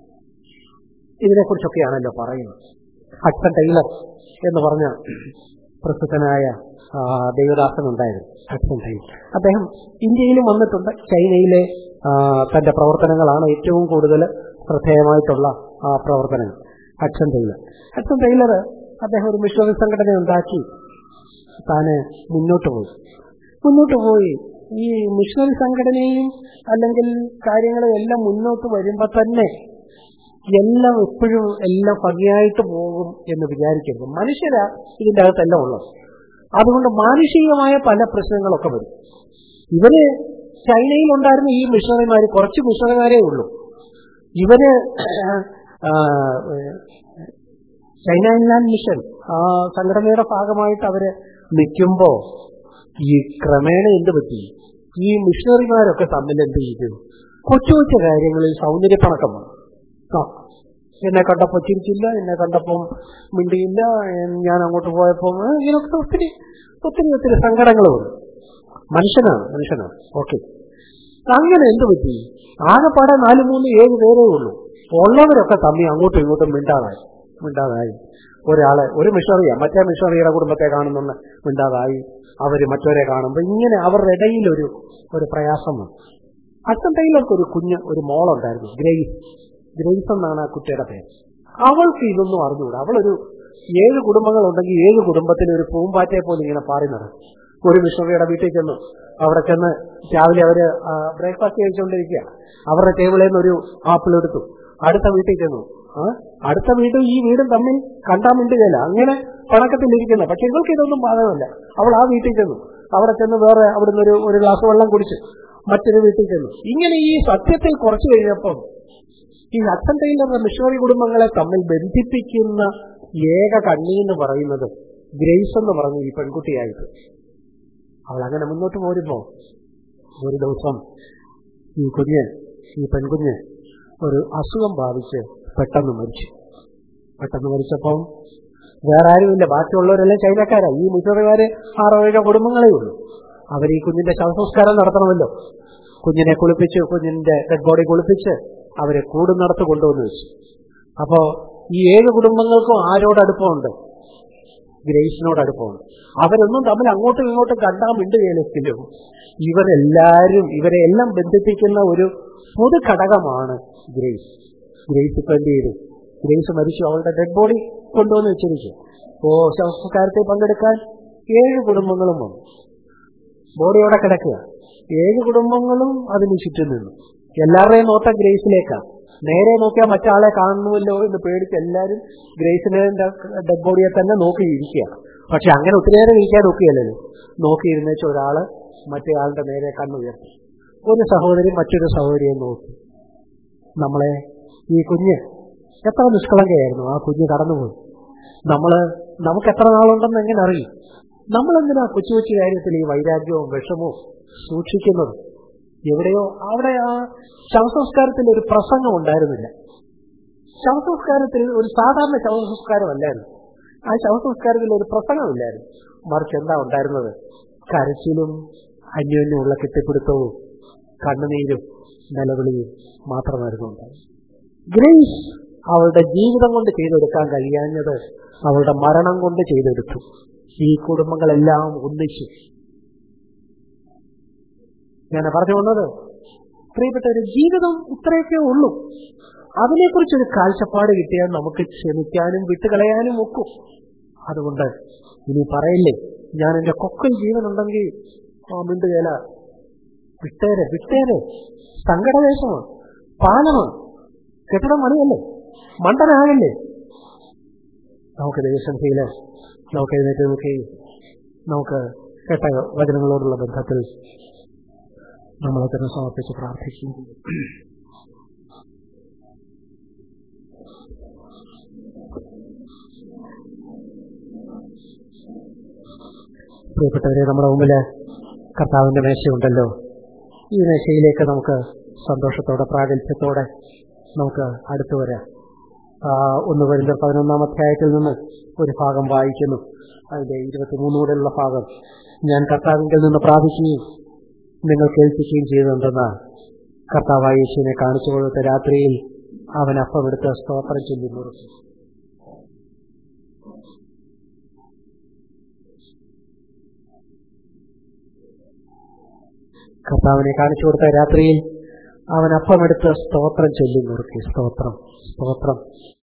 S2: ഇതിനെക്കുറിച്ചൊക്കെയാണല്ലോ പറയുന്നത് ഹഡ്സൺ ടൈലർ എന്ന് പറഞ്ഞ പ്രസിദ്ധനായ ആ, ദൈവദാസൻ ഉണ്ടായിരുന്നു ഹഡ്സൺ ടൈലർ അദ്ദേഹം ഇന്ത്യയിലും വന്നിട്ടുണ്ട് ചൈനയിലെ ആ, തന്റെ പ്രവർത്തനങ്ങളാണ് ഏറ്റവും കൂടുതൽ ശ്രദ്ധേയമായിട്ടുള്ള ആ പ്രവർത്തനങ്ങൾ ഹഡ്സൺ ടൈലർ ഹഡ്സൺ ടൈലർ അദ്ദേഹം ഒരു മിഷണറി സംഘടന ഉണ്ടാക്കി താന് മുന്നോട്ട് പോയി മുന്നോട്ട് പോയി ഈ മിഷണറി സംഘടനയും അല്ലെങ്കിൽ കാര്യങ്ങളും എല്ലാം മുന്നോട്ട് വരുമ്പോ തന്നെ എല്ലാം എപ്പോഴും എല്ലാം ഭംഗിയായിട്ട് പോകും എന്ന് വിചാരിക്കരുത് മനുഷ്യരാ ഇതിന്റെ അകത്തെല്ലാം ഉള്ളത് അതുകൊണ്ട് മാനുഷികമായ പല പ്രശ്നങ്ങളൊക്കെ വരും ഇവര് ചൈനയിൽ ഉണ്ടായിരുന്ന ഈ മിഷണറിമാര് കുറച്ച് മിഷണറിമാരേ ഉള്ളൂ ഇവര് ആ, ചൈന ഇൻലാൻഡ് മിഷൻ ആ സംഘടനയുടെ ഭാഗമായിട്ട് അവര് നിൽക്കുമ്പോ ഈ ക്രമേണ എന്ത് പറ്റി ഈ മിഷണറിമാരൊക്കെ തമ്മിൽ എന്ത് ചെയ്തു കൊച്ചു കൊച്ചു കാര്യങ്ങളിൽ സൗന്ദര്യപ്പണക്കം വന്നു ആ എന്നെ കണ്ടപ്പോ ചിരിച്ചില്ല എന്നെ കണ്ടപ്പം മിണ്ടിയില്ല എൻ- ഞാൻ അങ്ങോട്ട് പോയപ്പോ ഏ, ഇങ്ങനൊക്കെ ഒത്തിരി ഒത്തിരി ഒത്തിരി സങ്കടങ്ങൾ വന്നു മനുഷ്യനാണ് മനുഷ്യനാണ് ഓക്കെ അങ്ങനെ എന്ത് പറ്റി ആകെപ്പാടെ നാല് മൂന്ന് ഏഴ് പേരേ ഉള്ളൂ ഉള്ളവരൊക്കെ തമ്മി അങ്ങോട്ടും ഇങ്ങോട്ടും മിണ്ടാതായി മിണ്ടാതായി ഒരാളെ ഒരു മിഷണറിയാ മറ്റേ മിഷണറിയുടെ കുടുംബത്തെ കാണുന്ന മിണ്ടാതായി അവര് മറ്റവരെ കാണുമ്പോ ഇങ്ങനെ അവരുടെ ഇടയിൽ ഒരു ഒരു പ്രയാസം വന്നു അച്ഛൻ ടൈലർക്ക് ഒരു കുഞ്ഞ് ഒരു മോളുണ്ടായിരുന്നു ഗ്രേസ് ഗ്രേസ് എന്നാണ് ആ കുട്ടിയുടെ പേര് അവൾക്ക് ഇതൊന്നും അറിഞ്ഞുകൂടാ അവളൊരു ഏഴ് കുടുംബങ്ങൾ ഉണ്ടെങ്കിൽ ഏഴ് കുടുംബത്തിന് ഒരു പൂമ്പാറ്റയെ പോലെ ഇങ്ങനെ പാറി നടക്കും ഒരു മിഷണറിയുടെ വീട്ടിൽ ചെന്നു അവിടെ ചെന്ന് രാവിലെ അവര് ബ്രേക്ക്ഫാസ്റ്റ് കഴിച്ചുകൊണ്ടിരിക്കുക അവരുടെ ടേബിളിൽ നിന്ന് ഒരു ആപ്പിൾ എടുത്തു അടുത്ത വീട്ടിൽ ചെന്നു ആ അടുത്ത വീടും ഈ വീടും തമ്മിൽ കണ്ടാൻ മിണ്ടുകയില്ല അങ്ങനെ പണക്കത്തിലിരിക്കുന്ന പക്ഷെ ഇവൾക്ക് ഇതൊന്നും ബാധകമല്ല അവൾ ആ വീട്ടിൽ ചെന്നു അവിടെ ചെന്ന് വേറെ അവിടുന്ന് ഒരു ഒരു ഗ്ലാസ് വെള്ളം കുടിച്ചു മറ്റൊരു വീട്ടിൽ ചെന്നു ഇങ്ങനെ ഈ സത്യത്തിൽ കുറച്ചു കഴിഞ്ഞപ്പം ഈ അച്ഛൻ ടൈലറുടെ മിഷണറി കുടുംബങ്ങളെ തമ്മിൽ ബന്ധിപ്പിക്കുന്ന ഏക കണ്ണി എന്ന് പറയുന്നത് ഗ്രേസ് എന്ന് പറഞ്ഞ ഈ പെൺകുട്ടിയായിട്ട് അവൾ അങ്ങനെ മുന്നോട്ട് പോരുമ്പോ ഒരു ദിവസം ഈ കുഞ്ഞ് ഈ പെൺകുഞ്ഞ് ഒരു അസുഖം ബാധിച്ച് പെട്ടെന്ന് മരിച്ചു പെട്ടെന്ന് മരിച്ചപ്പം വേറെ ആരുമില്ല ബാക്കിയുള്ളവരെല്ലാം ചൈനക്കാരാ ഈ മിഷണറിമാര് ആറോ ഏഴോ കുടുംബങ്ങളേ ഉള്ളൂ അവർ ഈ കുഞ്ഞിന്റെ ശവസംസ്കാരം നടത്തണമല്ലോ കുഞ്ഞിനെ കുളിപ്പിച്ച് കുഞ്ഞിന്റെ ഡെഡ് ബോഡി കുളിപ്പിച്ച് അവരെ കൂടുന്നിടത്ത് കൊണ്ടുവന്ന് വെച്ചു അപ്പോ ഈ ഏഴ് കുടുംബങ്ങൾക്കും ആരോട് അടുപ്പമുണ്ട് ഗ്രേസിനോട് അടുപ്പമുണ്ട് അവരൊന്നും തമ്മിൽ അങ്ങോട്ടും ഇങ്ങോട്ടും കണ്ടാൽ മിണ്ടുകയില്ലെങ്കിലും ഇവരെല്ലാരും ഇവരെ എല്ലാം ബന്ധിപ്പിക്കുന്ന ഒരു പൊതു ഘടകമാണ് ഗ്രേസ് ഗ്രേസ് ഇപ്പൊ എന്ത് ചെയ്തു ഗ്രേസ് മരിച്ചു അവളുടെ ഡെഡ് ബോഡി കൊണ്ടുവന്ന് വെച്ചിരിക്കും ഓ ശവസംസ്കാരത്തിൽ പങ്കെടുക്കാൻ ഏഴ് കുടുംബങ്ങളും വന്നു ബോഡിയോടെ കിടക്കുക ഏഴ് കുടുംബങ്ങളും അതിന് ചുറ്റും നിന്നു എല്ലാവരുടെയും നോട്ടം ഗ്രേസിലേക്കാണ് നേരെ നോക്കിയാൽ മറ്റാളെ കാണുന്നുവല്ലോ എന്ന് പേടിച്ച് എല്ലാവരും ഗ്രേസിനെ ഡെഡ് ബോഡിയെ തന്നെ നോക്കിയിരിക്കുക പക്ഷെ അങ്ങനെ ഒത്തിരി നേരം ഇരിക്കാൻ നോക്കിയല്ലോ നോക്കിയിരുന്ന വെച്ച ഒരാള് മറ്റേ ആളുടെ നേരെ കണ്ണുയർത്തി ഒരു സഹോദരി മറ്റൊരു സഹോദരിയെ നോക്കി നമ്മളെ ഈ കുഞ്ഞ് എത്ര നിഷ്കളങ്കയായിരുന്നു ആ കുഞ്ഞ് കടന്നുപോയി നമ്മള് നമുക്ക് എത്ര നാളുണ്ടെന്ന് എങ്ങനെ അറിയും നമ്മളെന്തിനാ കൊച്ചു കൊച്ചു കാര്യത്തിൽ ഈ വൈരാഗ്യവും വിഷമവും സൂക്ഷിക്കുന്നത് എവിടെയോ അവിടെ ആ ശവസംസ്കാരത്തിൽ ഒരു പ്രസംഗം ഉണ്ടായിരുന്നില്ല ശവസംസ്കാരത്തിൽ ഒരു സാധാരണ ശവസംസ്കാരമല്ലായിരുന്നു ആ ശവസംസ്കാരത്തിൽ ഒരു പ്രസംഗമില്ലായിരുന്നു മറിച്ച് എന്താ ഉണ്ടായിരുന്നത് കരച്ചിലും അന്യോന്യമുള്ള കെട്ടിപ്പിടുത്തവും കണ്ണുനീരും നിലവിളിയും മാത്രമായിരുന്നു ഉണ്ടായത് ഗ്രേസ് അവളുടെ ജീവിതം കൊണ്ട് ചെയ്തെടുക്കാൻ കഴിയാഞ്ഞത് അവളുടെ മരണം കൊണ്ട് ചെയ്തെടുത്തു ഈ കുടുംബങ്ങളെല്ലാം ഒന്നിച്ചു ഞാൻ പറഞ്ഞു വന്നത് പ്രിയപ്പെട്ട ഒരു ജീവിതം ഇത്രയൊക്കെ ഉള്ളൂ അതിനെക്കുറിച്ചൊരു കാഴ്ചപ്പാട് കിട്ടിയാൽ നമുക്ക് ക്ഷമിക്കാനും വിട്ടുകളയാനും ഒക്കും അതുകൊണ്ട് ഇനി പറയില്ലേ ഞാൻ എന്റെ കൊക്കൽ ജീവനുണ്ടെങ്കിൽ ആ മിണ്ടുകേല വിട്ടേരെ വിട്ടേരെ സങ്കടദേശമാണ് പാലമാണ് കെട്ടിടം മണിയല്ലേ മണ്ടനാകല്ലേ നമുക്ക് ദൈവസംഖ്യയില് നമുക്ക് എഴുന്നേറ്റ് നോക്കുകയും നമുക്ക് കേട്ട വചനങ്ങളോടുള്ള ബന്ധത്തിൽ നമ്മളതിനെ സമർപ്പിച്ച് പ്രാർത്ഥിക്കുകയും ചെയ്യും പ്രിയപ്പെട്ടവരെ നമ്മുടെ മുമ്പില് കർത്താവിന്റെ മേശയുണ്ടല്ലോ ഈ മേശയിലേക്ക് നമുക്ക് സന്തോഷത്തോടെ പ്രാഗൽഭ്യത്തോടെ നമുക്ക് അടുത്തു വരാം ഒന്ന് വരുന്ന പതിനൊന്നാം അധ്യായത്തിൽ നിന്ന് ഒരു ഭാഗം വായിക്കുന്നു അതിന്റെ ഇരുപത്തിമൂന്നൂടെയുള്ള ഭാഗം ഞാൻ കർത്താവിങ്കിൽ നിന്ന് പ്രാപിക്കുകയും നിങ്ങൾ കേൾപ്പിക്കുകയും ചെയ്തതെന്തെന്നാൽ കർത്താവായ യേശുവിനെ കാണിച്ചു കൊടുത്ത രാത്രിയിൽ അവൻ അപ്പമെടുത്ത് സ്തോത്രം ചൊല്ലി മുറിച്ചു കർത്താവിനെ കാണിച്ചു കൊടുത്ത രാത്രിയിൽ അവൻ അപ്പമെടുത്ത് സ്തോത്രം ചൊല്ലി മുറുക്കി സ്തോത്രം സ്തോത്രം